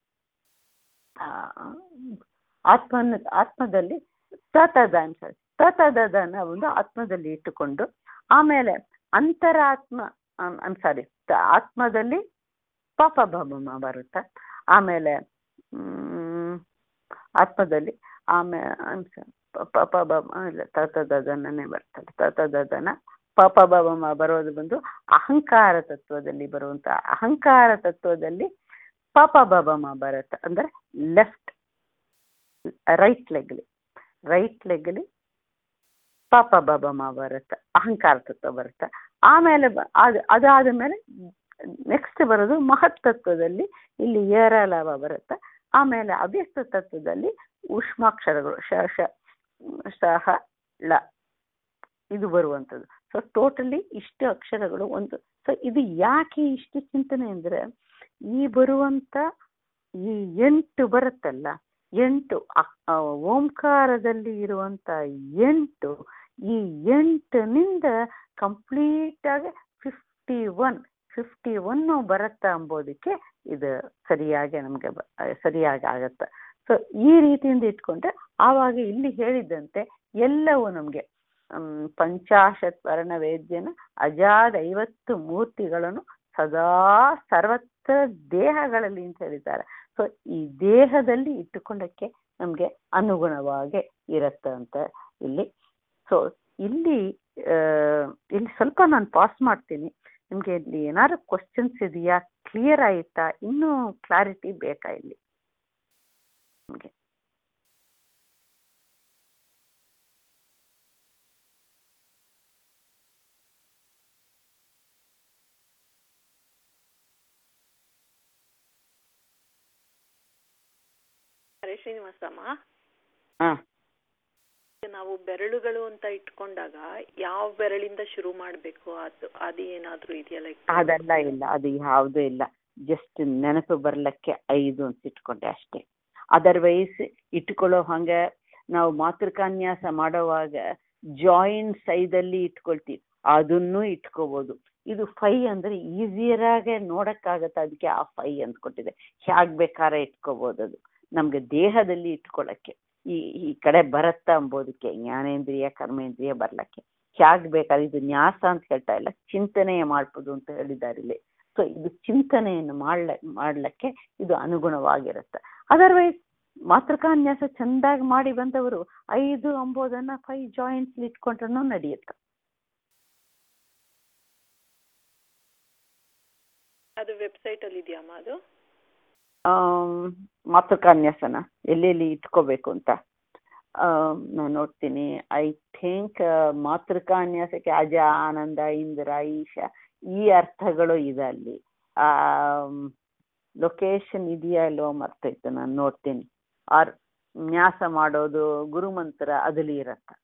ಆ, ಆತ್ಮನ ಆತ್ಮದಲ್ಲಿ ತತದ ಅಂತ ತತದನ ಒಂದು ಆತ್ಮದಲ್ಲಿ ಇಟ್ಟುಕೊಂಡು ಆಮೇಲೆ ಅಂತರಾತ್ಮ ಐಮ್ ಸಾರಿ ಆತ್ಮದಲ್ಲಿ ಪಾಪ ಭಮ ಬರುತ್ತೆ ಆಮೇಲೆ ಹ್ಮ್, ಆತ್ಮದಲ್ಲಿ ಆಮೇಲೆ ಪಾಪ ಭಮ ಇಲ್ಲ ತತದನೇ ಬರ್ತದೆ ತತದನ ಪಾಪ ಭಮ ಬರೋದು ಬಂದು ಅಹಂಕಾರ ತತ್ವದಲ್ಲಿ ಬರುವಂತ ಅಹಂಕಾರ ತತ್ವದಲ್ಲಿ ಪಾಪ ಭಮ ಬರುತ್ತೆ ಅಂದ್ರೆ ಲೆಫ್ಟ್ ರೈಟ್ ಲೆಗ್ಲಿ ರೈಟ್ ಲೆಗ್ಲಿ ಪಾಪ ಬಾಬಮ್ಮ ಬರುತ್ತೆ ಅಹಂಕಾರ ತತ್ವ ಬರುತ್ತೆ ಆಮೇಲೆ ಬ- ಅದು ಅದಾದ ಮೇಲೆ ನೆಕ್ಸ್ಟ್ ಬರೋದು ಮಹತ್ತತ್ವದಲ್ಲಿ ಇಲ್ಲಿ ಏರಲಾಭ ಬರುತ್ತೆ ಆಮೇಲೆ ಅವ್ಯಕ್ತ ತತ್ವದಲ್ಲಿ ಉಷ್ಮಾಕ್ಷರಗಳು ಶ ಶ ಸಹ ಳ ಇದು ಬರುವಂಥದ್ದು ಸೊ ಟೋಟಲಿ ಇಷ್ಟು ಅಕ್ಷರಗಳು ಒಂದು ಸೊ ಇದು ಯಾಕೆ ಇಷ್ಟು ಚಿಂತನೆ ಅಂದ್ರೆ ಈ ಬರುವಂತ ಈ ಎಂಟು ಬರುತ್ತಲ್ಲ ಎಂಟು ಅ- ಆ ಓಂಕಾರದಲ್ಲಿ ಇರುವಂತ ಎಂಟು ಈ ಎಂಟನಿಂದ ಕಂಪ್ಲೀಟ್ ಆಗಿ ಫಿಫ್ಟಿ ಒನ್ ಫಿಫ್ಟಿ ಒನ್ ಬರುತ್ತಾ ಅಂಬೋದಕ್ಕೆ ಇದು ಸರಿಯಾಗಿ ನಮಗೆ ಸರಿಯಾಗಿ ಆಗತ್ತೆ ಸೊ ಈ ರೀತಿಯಿಂದ ಇಟ್ಕೊಂಡ್ರೆ ಆವಾಗ ಇಲ್ಲಿ ಹೇಳಿದ್ದಂತೆ ಎಲ್ಲವೂ ನಮಗೆ ಪಂಚಾಶತ್ ವರ್ಣ ವೇದ್ಯನ ಅಜಾದ ಐವತ್ತು ಮೂರ್ತಿಗಳನ್ನು ಸದಾ ಸರ್ವತ್ರ ದೇಹಗಳಲ್ಲಿ ಅಂತ ಹೇಳಿದ್ದಾರೆ ಸೊ ಈ ದೇಹದಲ್ಲಿ ಇಟ್ಟುಕೊಂಡಕ್ಕೆ ನಮಗೆ ಅನುಗುಣವಾಗಿ ಇರುತ್ತೆ ಅಂತ ಇಲ್ಲಿ ಸೊ ಇಲ್ಲಿ ಆ, ಇಲ್ಲಿ ಸ್ವಲ್ಪ ನಾನು ಪಾಸ್ ಮಾಡ್ತೀನಿ ನಿಮಗೆ ಇಲ್ಲಿ ಏನಾದ್ರು ಕ್ವಶನ್ಸ್ ಇದೆಯಾ ಕ್ಲಿಯರ್ ಆಯ್ತಾ ಇನ್ನೂ ಕ್ಲಾರಿಟಿ ಬೇಕಾ ಇಲ್ಲಿ ನಿಮಗೆ ಹರೇ ಶ್ರೀನಿವಾಸಮ್ಮ ಹಾಂ ನಾವು ಬೆರಳುಗಳು ಅಂತ ಇಟ್ಕೊಂಡಾಗ ಯಾವ ಬೆರಳಿಂದ ಶುರು ಮಾಡಬೇಕು ಅದು ಅದು ಏನಾದ್ರೂ ಇದೆಯಾ ಲೈಕ್ ಅದೆಲ್ಲ ಇಲ್ಲ ಅದು ಯಾವುದೂ ಇಲ್ಲ ಜಸ್ಟ್ ನೆನಪು ಬರ್ಲಿಕ್ಕೆ ಐದು ಅಂತ ಇಟ್ಕೊಂಡೆ ಅಷ್ಟೇ ಅದರ್ವೈಸ್ ಇಟ್ಕೊಳ್ಳೋ ಹಂಗೆ ನಾವು ಮಾತೃಕಾನ್ಯಾಸ ಮಾಡೋವಾಗ ಜಾಯಿಂಟ್ ಸೈದಲ್ಲಿ ಇಟ್ಕೊಳ್ತೀವಿ ಅದನ್ನು ಇಟ್ಕೋಬಹುದು ಇದು ಫೈ ಅಂದ್ರೆ ಈಸಿಯರ್ ಆಗಿ ನೋಡಕ್ಕಾಗತ್ತೆ ಅದಕ್ಕೆ ಆ ಫೈ ಅಂತ ಕೊಟ್ಟಿದೆ ಹ್ಯಾಗ್ ಬೇಕಾದ್ರೆ ಇಟ್ಕೋಬಹುದು ಅದು ನಮ್ಗೆ ದೇಹದಲ್ಲಿ ಇಟ್ಕೊಳ್ಳಕ್ಕೆ ಈ ಈ ಕಡೆ ಬರತ್ತಾ ಅಂಬೋದಕ್ಕೆ ಜ್ಞಾನೇಂದ್ರಿಯ ಕರ್ಮೇಂದ್ರಿಯ ಬರ್ಲಕ್ಕೆ ಹ್ಯಾಗ್ ಬೇಕಾದ್ರೆ ಇದು ನ್ಯಾಸ ಅಂತ ಹೇಳ್ತಾ ಇಲ್ಲ ಚಿಂತನೆ ಮಾಡ್ಬೋದು ಅಂತ ಹೇಳಿದ್ದಾರೆ ಇಲ್ಲಿ ಸೊ ಇದು ಚಿಂತನೆಯನ್ನು ಮಾಡ್ಲ ಮಾಡ್ಲಿಕ್ಕೆ ಇದು ಅನುಗುಣವಾಗಿರುತ್ತೆ ಅದರ್ವೈಸ್ ಮಾತೃಕಾನ್ಯಾಸ ಚೆಂದಾಗಿ ಮಾಡಿ ಬಂದವರು ಐದು ಅಂಬೋದನ್ನ ಫೈವ್ ಜಾಯಿಂಟ್ಸ್ ಇಟ್ಕೊಂಡ್ರೂ ನಡೆಯುತ್ತೆ ಅದು ವೆಬ್ಸೈಟ್ ಅಲ್ಲಿ ಇದೆಯಮ್ಮ ಅದು ಆಮ್, ಮಾತೃಕಾನ್ಯಾಸನ ಎಲ್ಲೆಲ್ಲಿ ಇಟ್ಕೋಬೇಕು ಅಂತ ನಾನು ನೋಡ್ತೀನಿ ಐ ಥಿಂಕ್ ಮಾತೃಕಾನ್ಯಾಸಕ್ಕೆ ಅಜ ಆನಂದ ಇಂದ್ರ ಈಶ ಈ ಅರ್ಥಗಳು ಇದೆ ಅಲ್ಲಿ ಲೊಕೇಶನ್ ಇದೆಯಾ ಇಲ್ಲೋ ಮರ್ತೈತೆ ನಾನು ನೋಡ್ತೀನಿ ಆರ್ ನ್ಯಾಸ ಮಾಡೋದು ಗುರುಮಂತ್ರ ಅದಲ್ಲಿ ಇರತ್ತೆ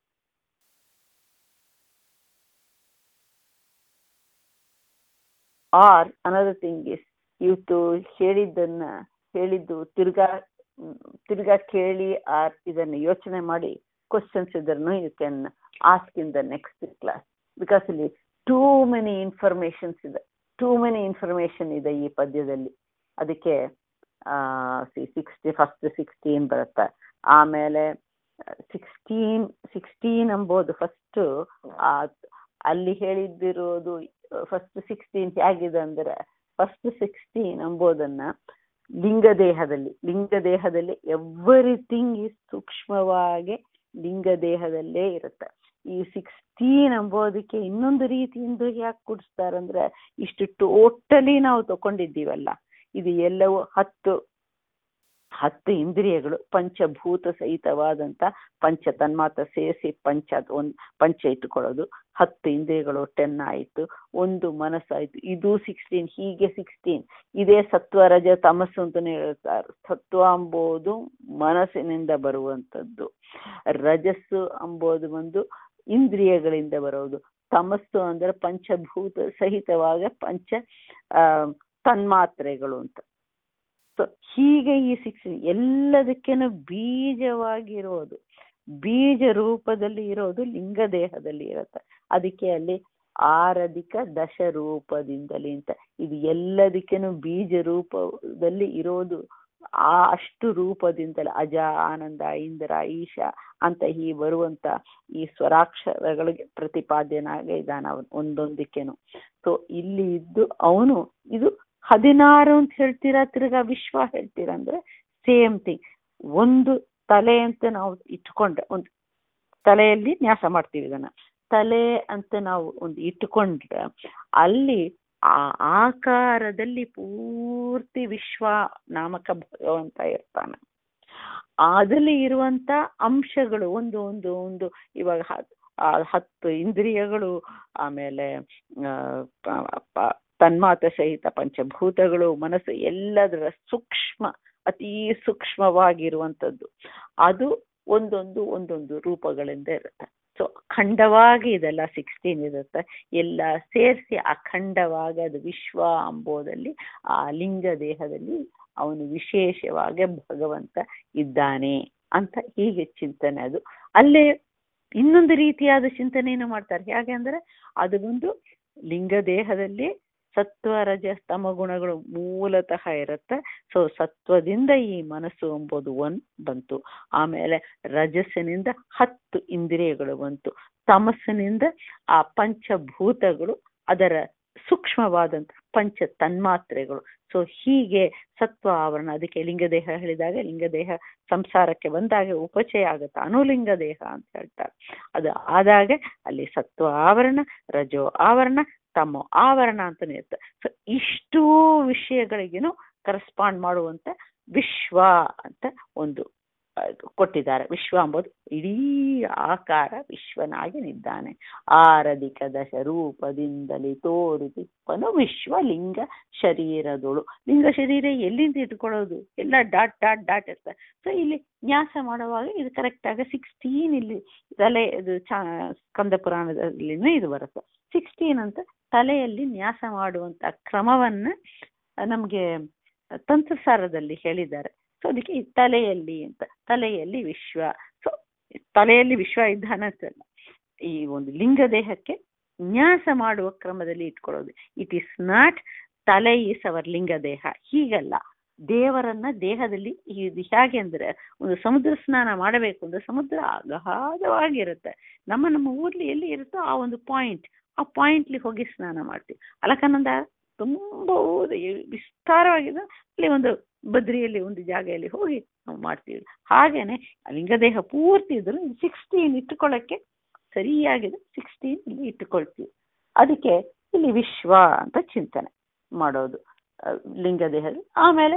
ಆರ್ ಅನದರ್ ಥಿಂಗ್ ಇಸ್ ಇವತ್ತು ಹೇಳಿದ್ದನ್ನ ಹೇಳಿದ್ದು ತಿರ್ಗಾ ಮ್, ತಿರ್ಗಾ ಕೇಳಿ ಆರ್ ಇದನ್ನು ಯೋಚನೆ ಮಾಡಿ ಕ್ವಶನ್ಸ್ ಇದ್ರೂ you can ask in the next class because ಇಲ್ಲಿ ಟೂ ಮೆನಿ ಇನ್ಫಾರ್ಮೇಶನ್ಸ್ ಇದೆ ಟೂ ಮೆನಿ ಇನ್ಫಾರ್ಮೇಶನ್ ಇದೆ ಈ ಪದ್ಯದಲ್ಲಿ ಅದಕ್ಕೆ ಸಿಕ್ಸ್ಟಿ ಫಸ್ಟ್ ಸಿಕ್ಸ್ಟೀನ್ ಬರುತ್ತೆ ಆಮೇಲೆ ಸಿಕ್ಸ್ಟೀನ್ ಸಿಕ್ಸ್ಟೀನ್ ಎಂಬುದು ಫಸ್ಟ್ ಅಲ್ಲಿ ಹೇಳಿದ್ದಿರೋದು ಫಸ್ಟ್ ಸಿಕ್ಸ್ಟೀನ್ ಹೇಗಿದೆ ಅಂದ್ರೆ ಫಸ್ಟ್ ಸಿಕ್ಸ್ಟೀನ್ ಎಂಬುದನ್ನ ಲಿಂಗದೇಹದಲ್ಲಿ ಲಿಂಗದೇಹದಲ್ಲಿ ಎವ್ರಿಥಿಂಗ್ ಇಸ್ ಸೂಕ್ಷ್ಮವಾಗಿ ಲಿಂಗದೇಹದಲ್ಲೇ ಇರುತ್ತೆ ಈ ಸಿಕ್ಸ್ಟೀನ್ ಎಂಬುದಕ್ಕೆ ಇನ್ನೊಂದು ರೀತಿಯಿಂದ ಯಾಕೆ ಕೂಡಿಸ್ತಾರಂದ್ರೆ ಇಷ್ಟು ಟೋಟಲಿ ನಾವು ತಗೊಂಡಿದ್ದೀವಲ್ಲ ಇದು ಎಲ್ಲವೂ ಹತ್ತು ಹತ್ತು ಇಂದ್ರಿಯಗಳು ಪಂಚಭೂತ ಸಹಿತವಾದಂತ ಪಂಚ ತನ್ಮಾತ್ರ ಸೇರಿಸಿ ಪಂಚ ಒಂದು ಪಂಚ ಇಟ್ಟುಕೊಳ್ಳೋದು ಹತ್ತು ಇಂದ್ರಿಯಗಳು ಟೆನ್ ಆಯಿತು ಒಂದು ಮನಸ್ಸಾಯಿತು ಇದು ಸಿಕ್ಸ್ಟೀನ್ ಹೀಗೆ ಸಿಕ್ಸ್ಟೀನ್ ಇದೇ ಸತ್ವ ರಜ ತಮಸ್ಸು ಅಂತಾನೆ ಹೇಳ್ತಾರೆ ಸತ್ವ ಅಂಬೋದು ಮನಸ್ಸಿನಿಂದ ಬರುವಂಥದ್ದು ರಜಸ್ಸು ಅಂಬೋದು ಒಂದು ಇಂದ್ರಿಯಗಳಿಂದ ಬರೋದು ತಮಸ್ಸು ಅಂದ್ರೆ ಪಂಚಭೂತ ಸಹಿತವಾಗ ಪಂಚ ಆ ತನ್ಮಾತ್ರೆಗಳು ಅಂತ ಸೊ ಹೀಗೆ ಈ ಶಿಕ್ಷಣ ಎಲ್ಲದಕ್ಕೇನು ಬೀಜವಾಗಿರೋದು ಬೀಜ ರೂಪದಲ್ಲಿ ಇರೋದು ಲಿಂಗ ದೇಹದಲ್ಲಿ ಇರುತ್ತೆ ಅದಕ್ಕೆ ಅಲ್ಲಿ ಆರಧಿಕ ದಶ ರೂಪದಿಂದಲೇ ಅಂತ ಇದು ಎಲ್ಲದಕ್ಕೇನು ಬೀಜ ರೂಪದಲ್ಲಿ ಇರೋದು ಆ ಅಷ್ಟು ರೂಪದಿಂದಲೇ ಅಜ ಆನಂದ ಇಂದ್ರ ಈಶ ಅಂತ ಈ ಬರುವಂತ ಈ ಸ್ವರಾಕ್ಷರಗಳಿಗೆ ಪ್ರತಿಪಾದ್ಯನಾಗ ಇದ್ದಾನ ಅವನು ಒಂದೊಂದಕ್ಕೇನು ಸೊ ಇಲ್ಲಿ ಇದ್ದು ಅವನು ಇದು ಹದಿನಾರು ಅಂತ ಹೇಳ್ತೀರಾ ತಿರ್ಗಾ ವಿಶ್ವ ಹೇಳ್ತೀರಾ ಅಂದ್ರೆ ಸೇಮ್ ಥಿಂಗ್ ಒಂದು ತಲೆ ಅಂತ ನಾವು ಇಟ್ಕೊಂಡ್ರೆ ಒಂದು ತಲೆಯಲ್ಲಿ ನ್ಯಾಸ ಮಾಡ್ತೀವಿ ಇದನ್ನ ತಲೆ ಅಂತ ನಾವು ಒಂದು ಇಟ್ಟುಕೊಂಡ್ರೆ ಅಲ್ಲಿ ಆ ಆಕಾರದಲ್ಲಿ ಪೂರ್ತಿ ವಿಶ್ವ ನಾಮಕ ಭಗವಂತ ಇರ್ತಾನೆ ಅದಲ್ಲಿ ಇರುವಂತ ಅಂಶಗಳು ಒಂದು ಒಂದು ಒಂದು ಇವಾಗ ಹತ್ತು ಇಂದ್ರಿಯಗಳು ಆಮೇಲೆ ತನ್ಮಾತ ಸಹಿತ ಪಂಚಭೂತಗಳು ಮನಸ್ಸು ಎಲ್ಲದರ ಸೂಕ್ಷ್ಮ ಅತಿ ಸೂಕ್ಷ್ಮವಾಗಿರುವಂಥದ್ದು ಅದು ಒಂದೊಂದು ಒಂದೊಂದು ರೂಪಗಳಿಂದ ಇರುತ್ತೆ ಸೊ ಅಖಂಡವಾಗಿ ಇದೆಲ್ಲ ಸಿಕ್ಸ್ಟೀನ್ ಇರುತ್ತೆ ಎಲ್ಲ ಸೇರಿಸಿ ಅಖಂಡವಾಗಿ ಅದು ವಿಶ್ವ ಅಂಬೋದಲ್ಲಿ ಆ ಲಿಂಗ ದೇಹದಲ್ಲಿ ಅವನು ವಿಶೇಷವಾಗಿ ಭಗವಂತ ಇದ್ದಾನೆ ಅಂತ ಹೀಗೆ ಚಿಂತನೆ ಅದು ಅಲ್ಲೇ ಇನ್ನೊಂದು ರೀತಿಯಾದ ಚಿಂತನೆಯನ್ನು ಮಾಡ್ತಾರೆ ಹೇಗೆ ಅಂದ್ರೆ ಅದು ಒಂದು ಲಿಂಗ ದೇಹದಲ್ಲಿ ಸತ್ವ ರಜ ಸ್ತಮ ಗುಣಗಳು ಮೂಲತಃ ಇರುತ್ತೆ ಸೊ ಸತ್ವದಿಂದ ಈ ಮನಸ್ಸು ಎಂಬುದು ಒನ್ ಬಂತು ಆಮೇಲೆ ರಜಸ್ಸಿನಿಂದ ಹತ್ತು ಇಂದ್ರಿಯಗಳು ಬಂತು ತಮಸ್ಸಿನಿಂದ ಆ ಪಂಚಭೂತಗಳು ಅದರ ಸೂಕ್ಷ್ಮವಾದಂಥ ಪಂಚ ತನ್ಮಾತ್ರೆಗಳು ಸೊ ಹೀಗೆ ಸತ್ವ ಆವರಣ ಅದಕ್ಕೆ ಲಿಂಗದೇಹ ಹೇಳಿದಾಗ ಲಿಂಗದೇಹ ಸಂಸಾರಕ್ಕೆ ಬಂದಾಗ ಉಪಚಯ ಆಗುತ್ತೆ ಅನುಲಿಂಗ ದೇಹ ಅಂತ ಹೇಳ್ತಾರೆ ಅದು ಆದಾಗ ಅಲ್ಲಿ ಸತ್ವ ಆವರಣ ರಜೋ ಆವರಣ ತಮ್ಮ ಆವರಣ ಅಂತಾನೆ ಇರುತ್ತೆ ಸೊ ಇಷ್ಟೂ ವಿಷಯಗಳಿಗೇನು ಕರೆಸ್ಪಾಂಡ್ ಮಾಡುವಂತ ವಿಶ್ವ ಅಂತ ಒಂದು ಕೊಟ್ಟಿದ್ದಾರೆ ವಿಶ್ವ ಎಂಬುದು ಇಡೀ ಆಕಾರ ವಿಶ್ವನಾಗಿ ನಿದ್ದಾನೆ ಆರಧಿಕ ದಶ ರೂಪದಿಂದಲೇ ತೋರುತಿಪ್ಪನು ವಿಶ್ವ ಲಿಂಗ ಶರೀರದೊಳು ಲಿಂಗ ಶರೀರ ಎಲ್ಲಿಂದ ಇಟ್ಕೊಳ್ಳೋದು ಎಲ್ಲ ಡಾಟ್ ಡಾಟ್ ಡಾಟ್ ಇರ್ತದೆ ಸೊ ಇಲ್ಲಿ ನ್ಯಾಸ ಮಾಡುವಾಗ ಇದು ಕರೆಕ್ಟ್ ಆಗಿ ಸಿಕ್ಸ್ಟೀನ್ ಇಲ್ಲಿ ತಲೆ ಇದು ಚ ಸ್ಕಂದ ಪುರಾಣದಲ್ಲಿನೂ ಇದು ಬರುತ್ತೆ ಸಿಕ್ಸ್ಟೀನ್ ಅಂತ ತಲೆಯಲ್ಲಿ ನ್ಯಾಸ ಮಾಡುವಂತ ಕ್ರಮವನ್ನ ನಮ್ಗೆ ತಂತ್ರಸಾರದಲ್ಲಿ ಹೇಳಿದ್ದಾರೆ ಸೊ ಅದಕ್ಕೆ ಈ ತಲೆಯಲ್ಲಿ ಅಂತ ತಲೆಯಲ್ಲಿ ವಿಶ್ವ ಸೊ ತಲೆಯಲ್ಲಿ ವಿಶ್ವ ಇದ್ದಾನೆ ಅಂತಲ್ಲ ಈ ಒಂದು ಲಿಂಗ ದೇಹಕ್ಕೆ ನ್ಯಾಸ ಮಾಡುವ ಕ್ರಮದಲ್ಲಿ ಇಟ್ಕೊಳ್ಳೋದು ಇಟ್ ಈಸ್ ನಾಟ್ ತಲೆ ಈಸ್ ಅವರ್ ಲಿಂಗ ದೇಹ ಹೀಗಲ್ಲ ದೇವರನ್ನ ದೇಹದಲ್ಲಿ ಇದು ಹೇಗೆ ಅಂದ್ರೆ ಒಂದು ಸಮುದ್ರ ಸ್ನಾನ ಮಾಡಬೇಕು ಅಂದ್ರೆ ಸಮುದ್ರ ಅಗಾಧವಾಗಿರುತ್ತೆ ನಮ್ಮ ನಮ್ಮ ಊರ್ಲಿ ಎಲ್ಲಿ ಇರುತ್ತೋ ಆ ಒಂದು ಪಾಯಿಂಟ್ ಆ ಪಾಯಿಂಟ್ಲಿ ಹೋಗಿ ಸ್ನಾನ ಮಾಡ್ತೀವಿ ಅಲಕನಂದ ತುಂಬಾ ವಿಸ್ತಾರವಾಗಿದೆ ಅಲ್ಲಿ ಒಂದು ಬದ್ರಿಯಲ್ಲಿ ಒಂದು ಜಾಗೆಯಲ್ಲಿ ಹೋಗಿ ನಾವು ಮಾಡ್ತೀವಿ ಹಾಗೇನೆ ಲಿಂಗದೇಹ ಪೂರ್ತಿ ಇದ್ರು ಸಿಕ್ಸ್ಟೀನ್ ಇಟ್ಟುಕೊಳ್ಳಕ್ಕೆ ಸರಿಯಾಗಿದೆ ಸಿಕ್ಸ್ಟೀನ್ ಇಲ್ಲಿ ಇಟ್ಟುಕೊಳ್ತೀವಿ ಅದಕ್ಕೆ ಇಲ್ಲಿ ವಿಶ್ವ ಅಂತ ಚಿಂತನೆ ಮಾಡೋದು ಲಿಂಗದೇಹದ ಆಮೇಲೆ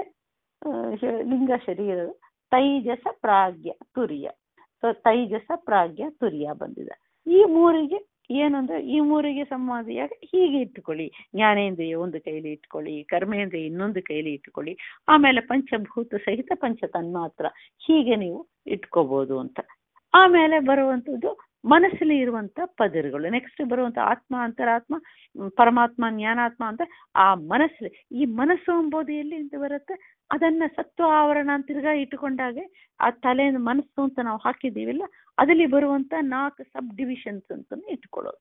ಲಿಂಗ ಶರೀರದ ತೈಜಸ ಪ್ರಾಗ್ಯ ತುರಿಯ ಸೊ ತೈಜಸ ಪ್ರಾಗ್ಯ ತುರಿಯ ಬಂದಿದೆ ಈ ಮೂರಿಗೆ ಏನಂದ್ರೆ ಈ ಮೂರಿಗೆ ಸಂವಾದಿಯಾಗಿ ಹೀಗೆ ಇಟ್ಟುಕೊಳ್ಳಿ ಜ್ಞಾನೇಂದ್ರಿಯ ಒಂದು ಕೈಲಿ ಇಟ್ಕೊಳ್ಳಿ ಕರ್ಮೇಂದ್ರಿಯ ಇನ್ನೊಂದು ಕೈಲಿ ಇಟ್ಕೊಳ್ಳಿ ಆಮೇಲೆ ಪಂಚಭೂತ ಸಹಿತ ಪಂಚ ತನ್ಮಾತ್ರ ಹೀಗೆ ನೀವು ಇಟ್ಕೋಬಹುದು ಅಂತ ಆಮೇಲೆ ಬರುವಂಥದ್ದು ಮನಸ್ಸಲ್ಲಿ ಇರುವಂತ ಪದರುಗಳು ನೆಕ್ಸ್ಟ್ ಬರುವಂತ ಆತ್ಮ ಅಂತರಾತ್ಮ ಪರಮಾತ್ಮ ಜ್ಞಾನಾತ್ಮ ಅಂತ ಆ ಮನಸ್ಸಲ್ಲಿ ಈ ಮನಸ್ಸು ಎಂಬುದು ಎಲ್ಲಿಂದ ಬರುತ್ತೆ ಅದನ್ನ ಸತ್ವ ಆವರಣ ಅಂತ ತಿರ್ಗಾ ಇಟ್ಟುಕೊಂಡಾಗೆ ಆ ತಲೆಯಿಂದ ಮನಸ್ಸು ಅಂತ ನಾವು ಹಾಕಿದ್ದೀವಿಲ್ಲ ಅದರಲ್ಲಿ ಬರುವಂತ ನಾಲ್ಕು ಸಬ್ ಡಿವಿಷನ್ಸ್ ಅಂತ ಇಟ್ಕೊಳ್ಳೋದು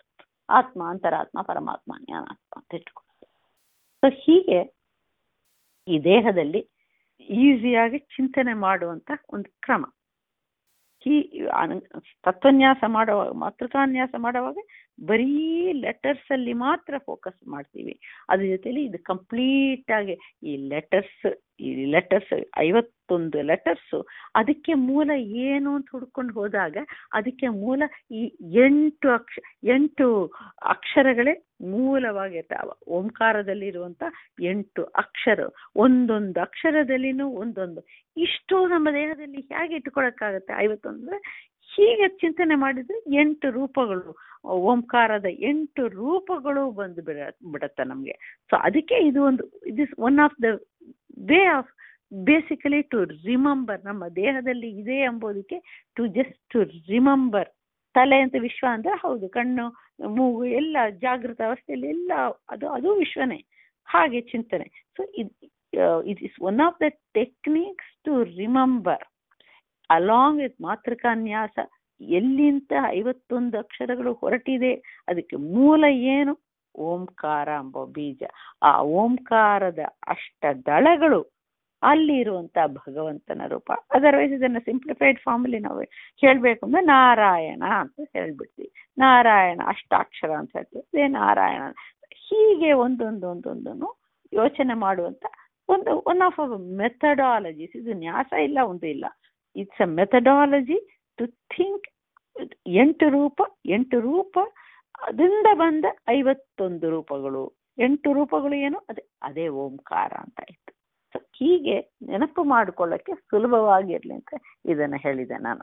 ಆತ್ಮ ಅಂತರಾತ್ಮ ಪರಮಾತ್ಮ ಜ್ಞಾನಾತ್ಮ ಅಂತ ಇಟ್ಕೊಳ್ಳೋದು ಸೊ ಹೀಗೆ ಈ ದೇಹದಲ್ಲಿ ಈಸಿಯಾಗಿ ಚಿಂತನೆ ಮಾಡುವಂತ ಒಂದು ಕ್ರಮ ಈ ಅನ- ತತ್ವನ್ಯಾಸ ಮಾಡುವಾಗ ಮಾತೃಕಾನ್ಯಾಸ ಮಾಡುವಾಗ ಬರೀ ಲೆಟರ್ಸ್ ಅಲ್ಲಿ ಮಾತ್ರ ಫೋಕಸ್ ಮಾಡ್ತೀವಿ ಅದ್ರ ಜೊತೆಲಿ ಇದು ಕಂಪ್ಲೀಟ್ ಆಗಿ ಈ ಲೆಟರ್ಸ್ ಈ ಲೆಟರ್ಸ್ ಐವತ್ತೊಂದು ಲೆಟರ್ಸ್ ಅದಕ್ಕೆ ಮೂಲ ಏನು ಅಂತ ಹುಡ್ಕೊಂಡು ಹೋದಾಗ ಅದಕ್ಕೆ ಮೂಲ ಈ ಎಂಟು ಅಕ್ಷ ಎಂಟು ಅಕ್ಷರಗಳೇ ಮೂಲವಾಗಿರ್ತಾವ ಓಂಕಾರದಲ್ಲಿ ಇರುವಂತ ಎಂಟು ಅಕ್ಷರ ಒಂದೊಂದು ಅಕ್ಷರದಲ್ಲಿನೂ ಒಂದೊಂದು ಇಷ್ಟು ನಮ್ಮ ದೇಹದಲ್ಲಿ ಹೇಗೆ ಇಟ್ಕೊಳಕ್ಕಾಗತ್ತೆ ಐವತ್ತೊಂದು ಅಂದ್ರೆ ಹೀಗೆ ಚಿಂತನೆ ಮಾಡಿದ್ರೆ ಎಂಟು ರೂಪಗಳು ಓಂಕಾರದ ಎಂಟು ರೂಪಗಳು ಬಂದು ಬಿಡ ಬಿಡತ್ತೆ ನಮ್ಗೆ ಸೊ ಅದಕ್ಕೆ ಇದು ಒಂದು is one of the way of basically to remember ನಮ್ಮ ದೇಹದಲ್ಲಿ ಇದೆ ಎಂಬುದಕ್ಕೆ ಟು ಜಸ್ಟ್ ಟು ರಿಮೆಂಬರ್ ತಲೆ ಅಂತ ವಿಶ್ವ ಅಂದ್ರೆ ಹೌದು ಕಣ್ಣು ಮೂಗು ಎಲ್ಲ ಜಾಗೃತ ಅವಸ್ಥೆಯಲ್ಲಿ ಎಲ್ಲ ಅದು ಅದು ವಿಶ್ವನೇ ಹಾಗೆ ಚಿಂತನೆ so it is one of the techniques to remember along with ಮಾತೃಕಾನ್ಯಾಸ ಎಲ್ಲಿಂದ ಐವತ್ತೊಂದು ಅಕ್ಷರಗಳು ಹೊರಟಿದೆ ಅದಕ್ಕೆ ಮೂಲ ಏನು ಓಂಕಾರ ಎಂಬ ಬೀಜ ಆ ಓಂಕಾರದ ಅಷ್ಟ ದಳಗಳು ಅಲ್ಲಿ ಇರುವಂತ ಭಗವಂತನ ರೂಪ ಅದರ್ವೈಸ್ ಇದನ್ನ ಸಿಂಪ್ಲಿಫೈಡ್ ಫಾರ್ಮಲ್ಲಿ ನಾವು ಹೇಳ್ಬೇಕು ಅಂದ್ರೆ ನಾರಾಯಣ ಅಂತ ಹೇಳ್ಬಿಡ್ತೀವಿ ನಾರಾಯಣ ಅಷ್ಟಾಕ್ಷರ ಅಂತ ಹೇಳ್ತೀವಿ ಅದೇ ನಾರಾಯಣ ಹೀಗೆ ಒಂದೊಂದು ಒಂದೊಂದನ್ನು ಯೋಚನೆ ಮಾಡುವಂತ ಒಂದು ಒನ್ ಆಫ್ ಅ ಮೆಥಡಾಲಜೀಸ್ ಇದು ನ್ಯಾಸ ಇಲ್ಲ ಒಂದು ಇಲ್ಲ it's a methodology to think ಎಂಟು ರೂಪ ಎಂಟು ರೂಪ ಅದರಿಂದ ಬಂದ ಐವತ್ತೊಂದು ರೂಪಗಳು ಎಂಟು ರೂಪಗಳು ಏನು ಅದೇ ಅದೇ ಓಂಕಾರ ಅಂತ ಆಯ್ತು ಸೊ ಹೀಗೆ ನೆನಪು ಮಾಡಿಕೊಳ್ಳಕ್ಕೆ ಸುಲಭವಾಗಿರ್ಲಿ ಅಂತ ಇದನ್ನ ಹೇಳಿದೆ ನಾನು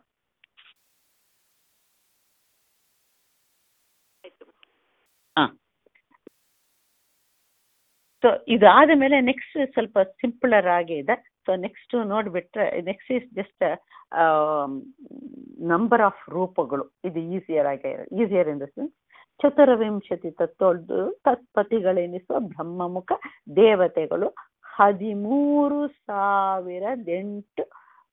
ಹಾ ಸೊ ಇದಾದ ಮೇಲೆ ನೆಕ್ಸ್ಟ್ ಸ್ವಲ್ಪ ಸಿಂಪಲರ್ ಆಗಿ ಇದೆ ಸೊ ನೆಕ್ಸ್ಟ್ ನೋಡ್ಬಿಟ್ರೆ next is just number of ರೂಪಗಳು ಇದು ಈಸಿಯರ್ ಆಗಿ ಈಸಿಯರ್ ಇನ್ ದ ಸೆನ್ಸ್ ಚತುರವಿಂಶತಿ ತತ್ವದ್ದು ತತ್ಪತಿಗಳೆನಿಸುವ ಬ್ರಹ್ಮಮುಖ ದೇವತೆಗಳು ಹದಿಮೂರು ಸಾವಿರದೆಂಟು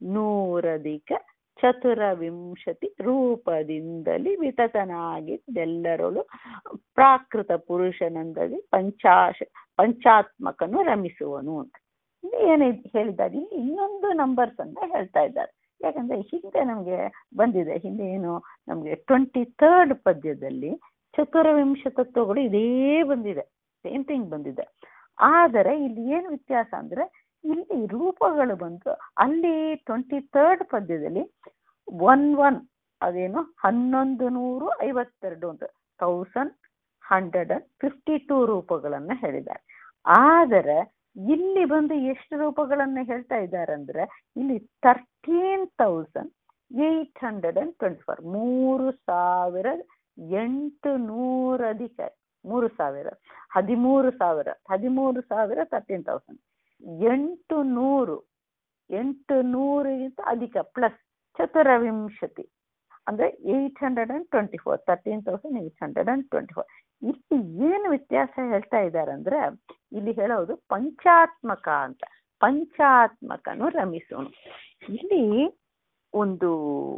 ನೂರಧಿಕ ಚತುರವಿಂಶತಿ ರೂಪದಿಂದಲಿ ವಿತತನಾಗಿದ್ದೆಲ್ಲರಳು ಪ್ರಾಕೃತ ಪುರುಷನಂದಲ್ಲಿ ಪಂಚಾಶ ಪಂಚಾತ್ಮಕನು ರಮಿಸುವನು ಅಂತ ಇಲ್ಲಿ ಏನು ಹೇಳಿದ್ದಾರೆ ಇಲ್ಲಿ ಇನ್ನೊಂದು ನಂಬರ್ಸ್ ಅಂತ ಹೇಳ್ತಾ ಇದ್ದಾರೆ ಯಾಕಂದ್ರೆ ಹಿಂದೆ ನಮಗೆ ಬಂದಿದೆ ಹಿಂದೆ ಏನು ನಮಗೆ ಟ್ವೆಂಟಿ ಥರ್ಡ್ ಪದ್ಯದಲ್ಲಿ ಚತುರವಿಂಶ ತತ್ವಗಳು ಇದೇ ಬಂದಿದೆ ಸೇಮ್ ಥಿಂಗ್ ಬಂದಿದೆ ಆದರೆ ಇಲ್ಲಿ ಏನು ವ್ಯತ್ಯಾಸ ಅಂದ್ರೆ ಇಲ್ಲಿ ರೂಪಗಳು ಬಂತು ಅಲ್ಲಿ ಟ್ವೆಂಟಿ ಥರ್ಡ್ ಪದ್ಯದಲ್ಲಿ ಒನ್ ಒನ್ ಅದೇನು ಹನ್ನೊಂದು ನೂರು ಐವತ್ತೆರಡು ಅಂತ thousand hundred and fifty two ರೂಪಗಳನ್ನ ಹೇಳಿದ್ದಾರೆ ಆದರೆ ಇಲ್ಲಿ ಬಂದು ಎಷ್ಟು ರೂಪಗಳನ್ನ ಹೇಳ್ತಾ ಇದ್ದಾರೆ ಅಂದ್ರೆ ಇಲ್ಲಿ thirteen thousand eight hundred and twenty four ಮೂರು ಸಾವಿರ ಎಂಟು ನೂರಧಿಕ ಮೂರು ಸಾವಿರ ಹದಿಮೂರು ಸಾವಿರ ಹದಿಮೂರು ಸಾವಿರ ತರ್ಟೀನ್ ತೌಸಂಡ್ ಎಂಟು ನೂರು ಎಂಟು ನೂರಿಗಿಂತ ಅಧಿಕ ಪ್ಲಸ್ ಚತುರವಿಂಶತಿ ಅಂದ್ರೆ eight hundred and twenty four thirteen thousand eight hundred and twenty four ಇಲ್ಲಿ ಏನು ವ್ಯತ್ಯಾಸ ಹೇಳ್ತಾ ಇದ್ದಾರೆ ಅಂದ್ರೆ ಇಲ್ಲಿ ಹೇಳೋದು ಪಂಚಾತ್ಮಕ ಅಂತ ಪಂಚಾತ್ಮಕನು ರಮಿಸೋನು ಇಲ್ಲಿ ಒಂದು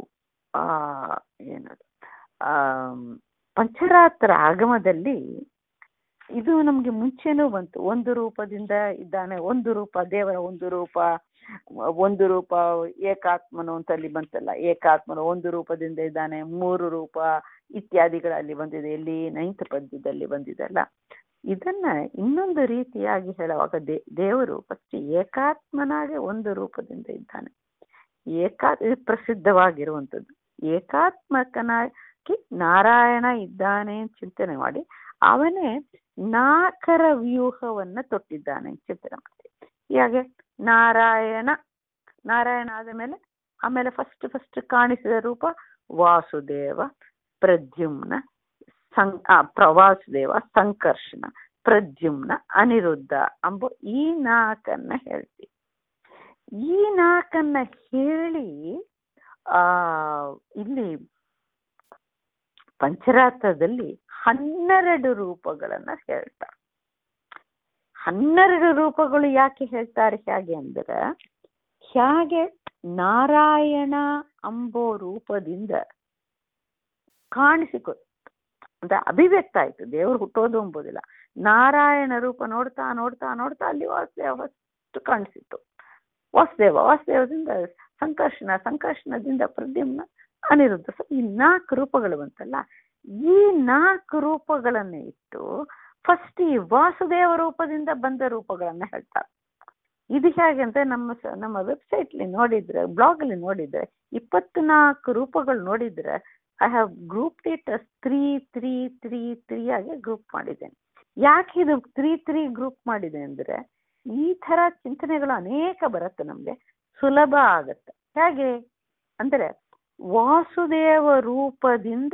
ಆ ಏನದು ಆ ಪಂಚರಾತ್ರ ಆಗಮದಲ್ಲಿ ಇದು ನಮ್ಗೆ ಮುಂಚೆನೂ ಬಂತು ಒಂದು ರೂಪದಿಂದ ಇದ್ದಾನೆ ಒಂದು ರೂಪ ದೇವರ ಒಂದು ರೂಪ ಒಂದು ರೂಪ ಏಕಾತ್ಮನು ಅಂತ ಅಲ್ಲಿ ಬಂತಲ್ಲ ಏಕಾತ್ಮನು ಒಂದು ರೂಪದಿಂದ ಇದ್ದಾನೆ ಮೂರು ರೂಪ ಇತ್ಯಾದಿಗಳಲ್ಲಿ ಬಂದಿದೆ ಇಲ್ಲಿ ನೈನ್ತ್ ಪದ್ಯದಲ್ಲಿ ಬಂದಿದೆಲ್ಲ ಇದನ್ನ ಇನ್ನೊಂದು ರೀತಿಯಾಗಿ ಹೇಳುವಾಗ ದೇ ದೇವರು ಫಸ್ಟ್ ಏಕಾತ್ಮನಾಗೆ ಒಂದು ರೂಪದಿಂದ ಇದ್ದಾನೆ ಏಕಾ ಇದು ಪ್ರಸಿದ್ಧವಾಗಿರುವಂಥದ್ದು ಏಕಾತ್ಮಕನಾಗಿ ನಾರಾಯಣ ಇದ್ದಾನೆ ಅಂತ ಚಿಂತನೆ ಮಾಡಿ ಅವನೇ ನಾಲ್ಕರ ವ್ಯೂಹವನ್ನ ತೊಟ್ಟಿದ್ದಾನೆ ಅಂತ ಚಿಂತನೆ ಮಾಡಿ ಹಾಗೆ ನಾರಾಯಣ ನಾರಾಯಣ ಆದ ಮೇಲೆ ಆಮೇಲೆ ಫಸ್ಟ್ ಫಸ್ಟ್ ಕಾಣಿಸಿದ ರೂಪ ವಾಸುದೇವ ಪ್ರದ್ಯುಮ್ನ ಸಂ ಪ್ರವಾಸುದೇವ ಸಂಕರ್ಷಣ ಪ್ರದ್ಯುಮ್ನ ಅನಿರುದ್ಧ ಅಂಬ ಈ ನಾಲ್ಕನ್ನ ಹೇಳ್ತೀವಿ ಈ ನಾಲ್ಕನ್ನ ಹೇಳಿ ಆ ಇಲ್ಲಿ ಪಂಚರಾತ್ರದಲ್ಲಿ ಹನ್ನೆರಡು ರೂಪಗಳನ್ನ ಹೇಳ್ತಾರೆ ಹನ್ನೆರಡು ರೂಪಗಳು ಯಾಕೆ ಹೇಳ್ತಾರೆ ಹೇಗೆ ಅಂದ್ರೆ ಹೇಗೆ ನಾರಾಯಣ ಅಂಬೋ ರೂಪದಿಂದ ಕಾಣಿಸಿಕೊ ಅಂತ ಅಭಿವ್ಯಕ್ತ ಆಯ್ತು ದೇವರು ಹುಟ್ಟೋದು ಎಂಬುದಿಲ್ಲ ನಾರಾಯಣ ರೂಪ ನೋಡ್ತಾ ನೋಡ್ತಾ ನೋಡ್ತಾ ಅಲ್ಲಿ ವಾಸುದೇವ ಅಷ್ಟು ಕಾಣಿಸಿತ್ತು ವಾಸುದೇವ ವಾಸುದೇವದಿಂದ ಸಂಕರ್ಷಣ ಸಂಕರ್ಷಣದಿಂದ ಪ್ರದ್ಯುಮ್ನ ಅನಿರುದ್ಧ ಸೊ ಈ ನಾಲ್ಕು ರೂಪಗಳು ಬಂತಲ್ಲ ಈ ನಾಲ್ಕು ರೂಪಗಳನ್ನ ಇಟ್ಟು ಫಸ್ಟ್ ಈ ವಾಸುದೇವ ರೂಪದಿಂದ ಬಂದ ರೂಪಗಳನ್ನ ಹೇಳ್ತಾರೆ ಇದು ಹೇಗೆ ಅಂತ ನಮ್ಮ ಸ- ನಮ್ಮ ವೆಬ್ಸೈಟ್ಲಿ ನೋಡಿದ್ರೆ ಬ್ಲಾಗ್ ಅಲ್ಲಿ ನೋಡಿದ್ರೆ ಇಪ್ಪತ್ನಾಲ್ಕು ರೂಪಗಳು ನೋಡಿದ್ರೆ I have group it as three three three three ಆಗಿ ಗ್ರೂಪ್ ಮಾಡಿದ್ದೇನೆ ಯಾಕೆ ಇದು ತ್ರೀ ತ್ರೀ ಗ್ರೂಪ್ ಮಾಡಿದೆ ಅಂದ್ರೆ ಈ ತರ ಚಿಂತನೆಗಳು ಅನೇಕ ಬರುತ್ತೆ ನಮ್ಗೆ ಸುಲಭ ಆಗತ್ತೆ ಹೇಗೆ ಅಂದ್ರೆ ವಾಸುದೇವ ರೂಪದಿಂದ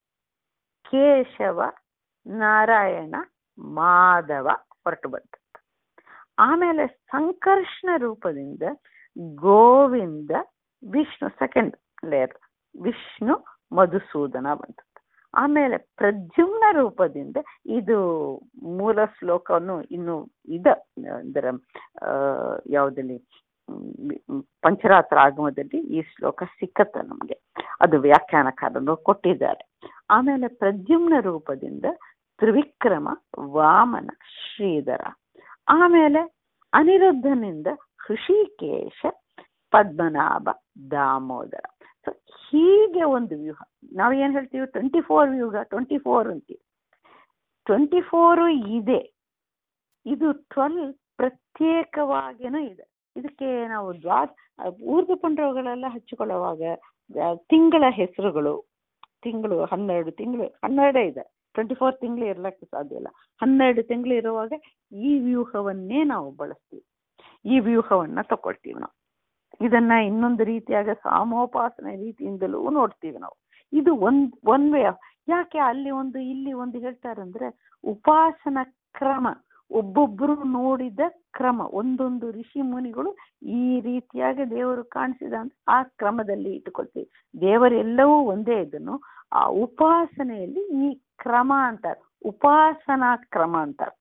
ಕೇಶವ ನಾರಾಯಣ ಮಾಧವ ಹೊರಟು ಬಂತು ಆಮೇಲೆ ಸಂಕರ್ಷಣ ರೂಪದಿಂದ ಗೋವಿಂದ ವಿಷ್ಣು ಸೆಕೆಂಡ್ ಲೇಯರ್ ವಿಷ್ಣು ಮಧುಸೂದನ ಬಂತು ಆಮೇಲೆ ಪ್ರದ್ಯುಮ್ನ ರೂಪದಿಂದ ಇದು ಮೂಲ ಶ್ಲೋಕವನ್ನು ಇನ್ನು ಇದ ಅಂದ್ರೆ ಆ, ಯಾವುದಲ್ಲಿ ಹ್ಮ್, ಪಂಚರಾತ್ರ ಆಗಮದಲ್ಲಿ ಈ ಶ್ಲೋಕ ಸಿಕ್ಕತ್ತ ನಮ್ಗೆ ಅದು ವ್ಯಾಖ್ಯಾನಕಾರರು ಕೊಟ್ಟಿದ್ದಾರೆ ಆಮೇಲೆ ಪ್ರದ್ಯುಮ್ನ ರೂಪದಿಂದ ತ್ರಿವಿಕ್ರಮ ವಾಮನ ಶ್ರೀಧರ ಆಮೇಲೆ ಅನಿರುದ್ಧನಿಂದ ಹೃಷಿಕೇಶ ಪದ್ಮನಾಭ ದಾಮೋದರ ಸೊ ಹೀಗೆ ಒಂದು ವ್ಯೂಹ ನಾವು ಏನ್ ಹೇಳ್ತೀವಿ ಟ್ವೆಂಟಿ ಫೋರ್ ವ್ಯೂಹ ಟ್ವೆಂಟಿ ಫೋರ್ ಅಂತೀವಿ ಟ್ವೆಂಟಿ ಫೋರು ಇದೆ ಇದು ಟ್ವೆಲ್ ಪ್ರತ್ಯೇಕವಾಗಿನೂ ಇದೆ ಇದಕ್ಕೆ ನಾವು ದ್ವಾ ಊರ್ದು ಪುಂಡ್ರಗಳೆಲ್ಲ ಹಚ್ಚಿಕೊಳ್ಳುವಾಗ ಆ, ತಿಂಗಳ ಹೆಸರುಗಳು ತಿಂಗಳು ಹನ್ನೆರಡು ತಿಂಗಳು ಹನ್ನೆರಡೇ ಇದೆ ಟ್ವೆಂಟಿ ಫೋರ್ ತಿಂಗಳು ಇರ್ಲಿಕ್ಕೆ ಸಾಧ್ಯ ಇಲ್ಲ ಹನ್ನೆರಡು ತಿಂಗಳು ಇರುವಾಗ ಈ ವ್ಯೂಹವನ್ನೇ ನಾವು ಬಳಸ್ತೀವಿ ಈ ವ್ಯೂಹವನ್ನ ತಗೊಳ್ತೀವಿ ನಾವು ಇದನ್ನ ಇನ್ನೊಂದು ರೀತಿಯಾಗ ಸಾಮೋಪಾಸನೆ ರೀತಿಯಿಂದಲೂ ನೋಡ್ತೀವಿ ನಾವು ಇದು ಒಂದ್ ಒನ್ ವೇ ಯಾಕೆ ಅಲ್ಲಿ ಒಂದು ಇಲ್ಲಿ ಒಂದು ಹೇಳ್ತಾರಂದ್ರೆ ಉಪಾಸನ ಕ್ರಮ ಒಬ್ಬೊಬ್ರು ನೋಡಿದ ಕ್ರಮ ಒಂದೊಂದು ಋಷಿ ಮುನಿಗಳು ಈ ರೀತಿಯಾಗಿ ದೇವರು ಕಾಣಿಸಿದ ಅಂತ ಆ ಕ್ರಮದಲ್ಲಿ ಇಟ್ಟುಕೊಳ್ತೀವಿ ದೇವರೆಲ್ಲವೂ ಒಂದೇ ಇದನ್ನು ಆ ಉಪಾಸನೆಯಲ್ಲಿ ಈ ಕ್ರಮ ಅಂತಾರೆ ಉಪಾಸನಾ ಕ್ರಮ ಅಂತಾರೆ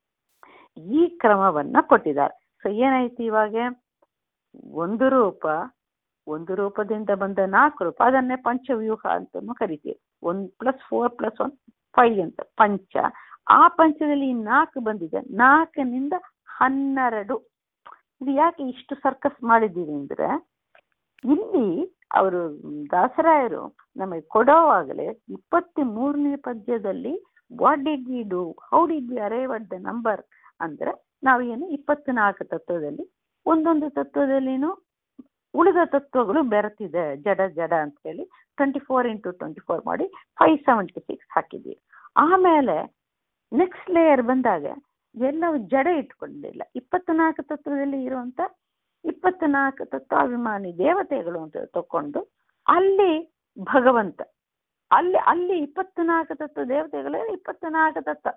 ಈ ಕ್ರಮವನ್ನ ಕೊಟ್ಟಿದ್ದಾರೆ ಸೊ ಏನಾಯ್ತು ಇವಾಗ ಒಂದು ರೂಪ ಒಂದು ರೂಪದಿಂದ ಬಂದ ನಾಲ್ಕು ರೂಪ ಅದನ್ನೇ ಪಂಚವ್ಯೂಹ ಅಂತನೂ ಕರಿತೀವಿ one plus four plus one five ಅಂತ ಪಂಚ ಆ ಪಂಚದಲ್ಲಿ ಈ ನಾಲ್ಕು ಬಂದಿದೆ ನಾಲ್ಕನಿಂದ ಹನ್ನೆರಡು ಇದು ಯಾಕೆ ಇಷ್ಟು ಸರ್ಕಸ್ ಮಾಡಿದ್ದೀವಿ ಅಂದ್ರೆ ಇಲ್ಲಿ ಅವರು ದಾಸರಾಯರು ನಮಗೆ ಕೊಡೋವಾಗಲೇ ಇಪ್ಪತ್ತ್ ಮೂರನೇ ಪದ್ಯದಲ್ಲಿ what did we do how did we arrive at the number ಅಂದ್ರೆ ನಾವೇನು ಇಪ್ಪತ್ನಾಲ್ಕು ತತ್ವದಲ್ಲಿ ಒಂದೊಂದು ತತ್ವದಲ್ಲಿನೂ ಉಳಿದ ತತ್ವಗಳು ಬೆರೆತಿದೆ ಜಡ ಜಡ ಅಂತ ಹೇಳಿ twenty four into twenty four ಮಾಡಿ ಫೈವ್ ಸೆವೆಂಟಿ ಸಿಕ್ಸ್ ಹಾಕಿದ್ವಿ ಆಮೇಲೆ ನೆಕ್ಸ್ಟ್ ಲೇಯರ್ ಬಂದಾಗ ಎಲ್ಲವೂ ಜಡ ಇಟ್ಕೊಂಡಿಲ್ಲ ಇಪ್ಪತ್ನಾಲ್ಕು ತತ್ವದಲ್ಲಿ ಇರುವಂತ ಇಪ್ಪತ್ನಾಲ್ಕು ತತ್ವಾಭಿಮಾನಿ ದೇವತೆಗಳು ಅಂತ ತಕೊಂಡು ಅಲ್ಲಿ ಭಗವಂತ ಅಲ್ಲಿ ಅಲ್ಲಿ ಇಪ್ಪತ್ನಾಲ್ಕು ತತ್ವ ದೇವತೆಗಳೇ ಇಪ್ಪತ್ನಾಲ್ಕು ತತ್ವ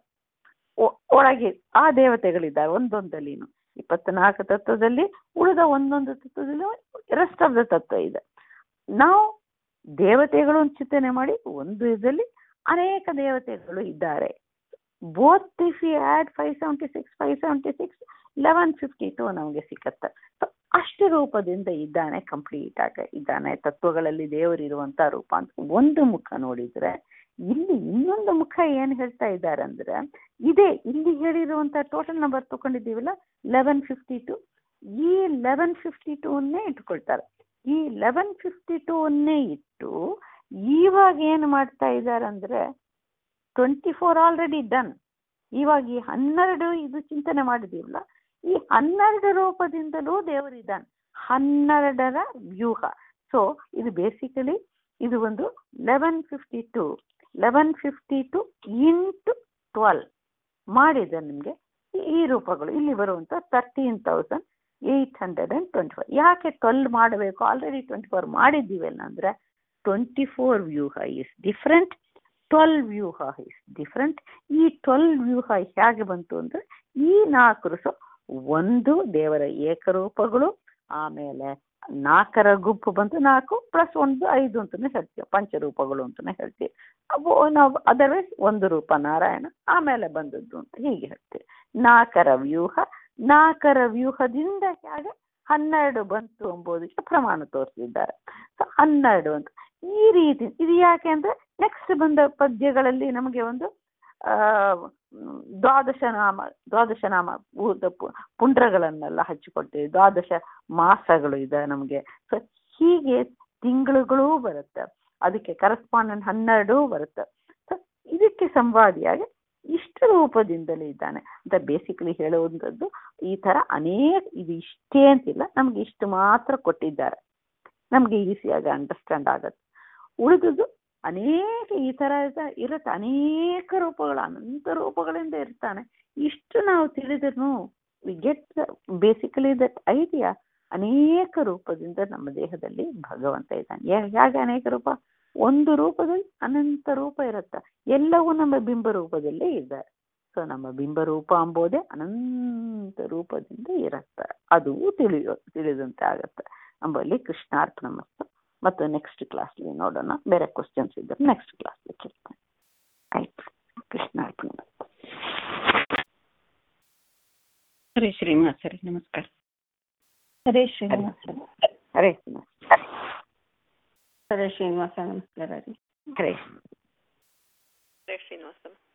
ಒ- ಒಳಗೆ ಆ ದೇವತೆಗಳಿದ್ದಾರೆ ಒಂದೊಂದಲ್ಲಿನು ಇಪ್ಪತ್ನಾಲ್ಕು ತತ್ವದಲ್ಲಿ ಉಳಿದ ಒಂದೊಂದು ತತ್ವದಲ್ಲಿ ರೆಸ್ಟ್ ಆಫ್ ದ ತತ್ವ ಇದೆ ನಾವು ದೇವತೆಗಳು ಅಂತ ಚಿಂತನೆ ಮಾಡಿ ಒಂದು ಇದರಲ್ಲಿ ಅನೇಕ ದೇವತೆಗಳು ಇದ್ದಾರೆ both if you add five seventy six five seventy six eleven fifty two ನಮಗೆ ಸಿಕ್ಕತ್ತೆ ಸೊ ಅಷ್ಟು ರೂಪದಿಂದ ಇದ್ದಾನೆ ಕಂಪ್ಲೀಟ್ ಆಗಿ ಇದ್ದಾನೆ ತತ್ವಗಳಲ್ಲಿ ದೇವರು ಇರುವಂತ ರೂಪ ಅಂತ ಒಂದು ಮುಖ ನೋಡಿದ್ರೆ ಇಲ್ಲಿ ಇನ್ನೊಂದು ಮುಖ ಏನ್ ಹೇಳ್ತಾ ಇದ್ದಾರೆ ಅಂದ್ರೆ ಇದೇ ಇಲ್ಲಿ ಹೇಳಿರುವಂತ ಟೋಟಲ್ ನಂಬರ್ ತಗೊಂಡಿದ್ದೀವಲ್ಲ ಲೆವೆನ್ ಫಿಫ್ಟಿ ಟು ಈ ಲೆವೆನ್ ಫಿಫ್ಟಿ ಟೂ ಅನ್ನೇ ಇಟ್ಕೊಳ್ತಾರೆ ಈ ಲೆವೆನ್ ಫಿಫ್ಟಿ ಟೂ ಅನ್ನೇ ಇಟ್ಟು ಇವಾಗ ಏನ್ ಮಾಡ್ತಾ ಇದ್ದಾರೆ ಅಂದ್ರೆ ಟ್ವೆಂಟಿ ಫೋರ್ ಆಲ್ರೆಡಿ ಡನ್ ಇವಾಗ ಈ ಹನ್ನೆರಡು ಇದು ಚಿಂತನೆ ಮಾಡಿದೀವಲ್ಲ ಈ ಹನ್ನೆರಡು ರೂಪದಿಂದಲೂ ದೇವರಿದ್ದಾನೆ ಹನ್ನೆರಡರ ವ್ಯೂಹ ಸೊ ಇದು ಬೇಸಿಕಲಿ ಇದು ಒಂದು eleven fifty two eleven fifty two into twelve ಮಾಡಿದೆ ನಿಮಗೆ ಈ ರೂಪಗಳು ಇಲ್ಲಿ ಬರುವಂತ thirteen thousand eight hundred and twenty four ಯಾಕೆ ಟ್ವೆಲ್ ಮಾಡಬೇಕು ಆಲ್ರೆಡಿ ಟ್ವೆಂಟಿ ಫೋರ್ ಮಾಡಿದ್ದೀವಲ್ಲ ಅಂದ್ರೆ ಟ್ವೆಂಟಿ ಫೋರ್ ವ್ಯೂಹ ಇಸ್ ಡಿಫ್ರೆಂಟ್ ಟ್ವೆಲ್ ವ್ಯೂಹ ಇಸ್ ಡಿಫ್ರೆಂಟ್ ಈ ಟ್ವೆಲ್ ವ್ಯೂಹ ಹೇಗೆ ಬಂತು ಅಂದ್ರೆ ಈ ನಾಲ್ಕು ರುಸ ಒಂದು ದೇವರ ಏಕರೂಪಗಳು ಆಮೇಲೆ ನಾಲ್ಕರ ಗುಂಪು ಬಂತು ನಾಲ್ಕು ಪ್ಲಸ್ ಒಂದು ಐದು ಅಂತಾನೆ ಹೇಳ್ತೀವಿ ಪಂಚರೂಪಗಳು ಅಂತಾನೆ ಹೇಳ್ತೀವಿ ಅವು ನಾವು ಅದರ್ವೈಸ್ ಒಂದು ರೂಪ ನಾರಾಯಣ ಆಮೇಲೆ ಬಂದದ್ದು ಅಂತ ಹೀಗೆ ಹೇಳ್ತೀವಿ ನಾಲ್ಕರ ವ್ಯೂಹ ನಾಲ್ಕರ ವ್ಯೂಹದಿಂದ ಹೇಗೆ ಹನ್ನೆರಡು ಬಂತು ಎಂಬುದಕ್ಕೆ ಪ್ರಮಾಣ ತೋರಿಸಿದ್ದಾರೆ ಸೊ ಹನ್ನೆರಡು ಅಂತ ಈ ರೀತಿ ಇದು ಯಾಕೆ ಅಂದ್ರೆ ನೆಕ್ಸ್ಟ್ ಬಂದ ಪದ್ಯಗಳಲ್ಲಿ ನಮಗೆ ಒಂದು ಆ ದ್ವಾದಶ ನಾಮ ದ್ವಾದಶ ನಾಮ ಭೂತ ಪು- ಪುಂಡ್ರಗಳನ್ನೆಲ್ಲ ಹಚ್ಚಿಕೊಡ್ತೀವಿ ದ್ವಾದಶ ಮಾಸಗಳು ಇದೆ ನಮಗೆ ಸೊ ಹೀಗೆ ತಿಂಗಳುಗಳೂ ಬರುತ್ತೆ ಅದಕ್ಕೆ ಕರೆಸ್ಪಾಂಡೆಂಟ್ ಹನ್ನೆರಡು ಬರುತ್ತೆ ಸೊ ಇದಕ್ಕೆ ಸಂವಾದಿಯಾಗಿ ಇಷ್ಟು ರೂಪದಿಂದಲೇ ಇದ್ದಾನೆ ಅಂತ ಬೇಸಿಕಲಿ ಹೇಳುವಂಥದ್ದು ಈ ತರ ಅನೇಕ ಇದು ಇಷ್ಟೇ ಅಂತಿಲ್ಲ ನಮ್ಗೆ ಇಷ್ಟು ಮಾತ್ರ ಕೊಟ್ಟಿದ್ದಾರೆ ನಮ್ಗೆ ಈಸಿಯಾಗಿ ಅಂಡರ್ಸ್ಟ್ಯಾಂಡ್ ಆಗತ್ತೆ ಉಳಿದುದು ಅನೇಕ ಈ ತರ ಇದ- ಇರುತ್ತೆ ಅನೇಕ ರೂಪಗಳು ಅನಂತ ರೂಪಗಳಿಂದ ಇರ್ತಾನೆ ಇಷ್ಟು ನಾವು ತಿಳಿದ್ರು we get basically that idea ಅನೇಕ ರೂಪದಿಂದ ನಮ್ಮ ದೇಹದಲ್ಲಿ ಭಗವಂತ ಇದ್ದಾನೆ ಯಾ- ಹೇಗೆ ಅನೇಕ ರೂಪ ಒಂದು ರೂಪದಲ್ಲಿ ಅನಂತ ರೂಪ ಇರುತ್ತೆ ಎಲ್ಲವೂ ನಮ್ಮ ಬಿಂಬ ರೂಪದಲ್ಲೇ ಇದ್ದಾರೆ ಸೊ ನಮ್ಮ ಬಿಂಬ ರೂಪ ಅಂಬೋದೇ ಅನಂತ ರೂಪದಿಂದ ಇರುತ್ತೆ ಅದು ತಿಳಿಯೋ ತಿಳಿದಂತೆ ಆಗತ್ತೆ ಅಂಬಲ್ಲಿ ಕೃಷ್ಣಾರ್ಪಣ ಮಸ್ತು ಮತ್ತು ನೆಕ್ಸ್ಟ್ ಕ್ಲಾಸ್ಲಿ ನೋಡೋಣ ಬೇರೆ ಕ್ವಶನ್ಸ್ ಇದ್ದರೆ ನೆಕ್ಸ್ಟ್ ಕ್ಲಾಸ್ಲಿ ಕೇಳ್ತೇನೆ ಆಯ್ತು ಕೃಷ್ಣಾರ್ಪಣ ಮಸ್ತು ಹರೇ ಶ್ರೀನಿವಾಸ ಸರಿ ನಮಸ್ಕಾರ ಹರೇ ಶ್ರೀನಿವಾಸ ಹರೇ ಶ್ರೀನಿವಾಸ ಹರೇ ಶ್ರೀನಿವಾಸ ನಮಸ್ಕಾರ ರೀ ಹರೇ ಹರೇ ಶ್ರೀನಿವಾಸ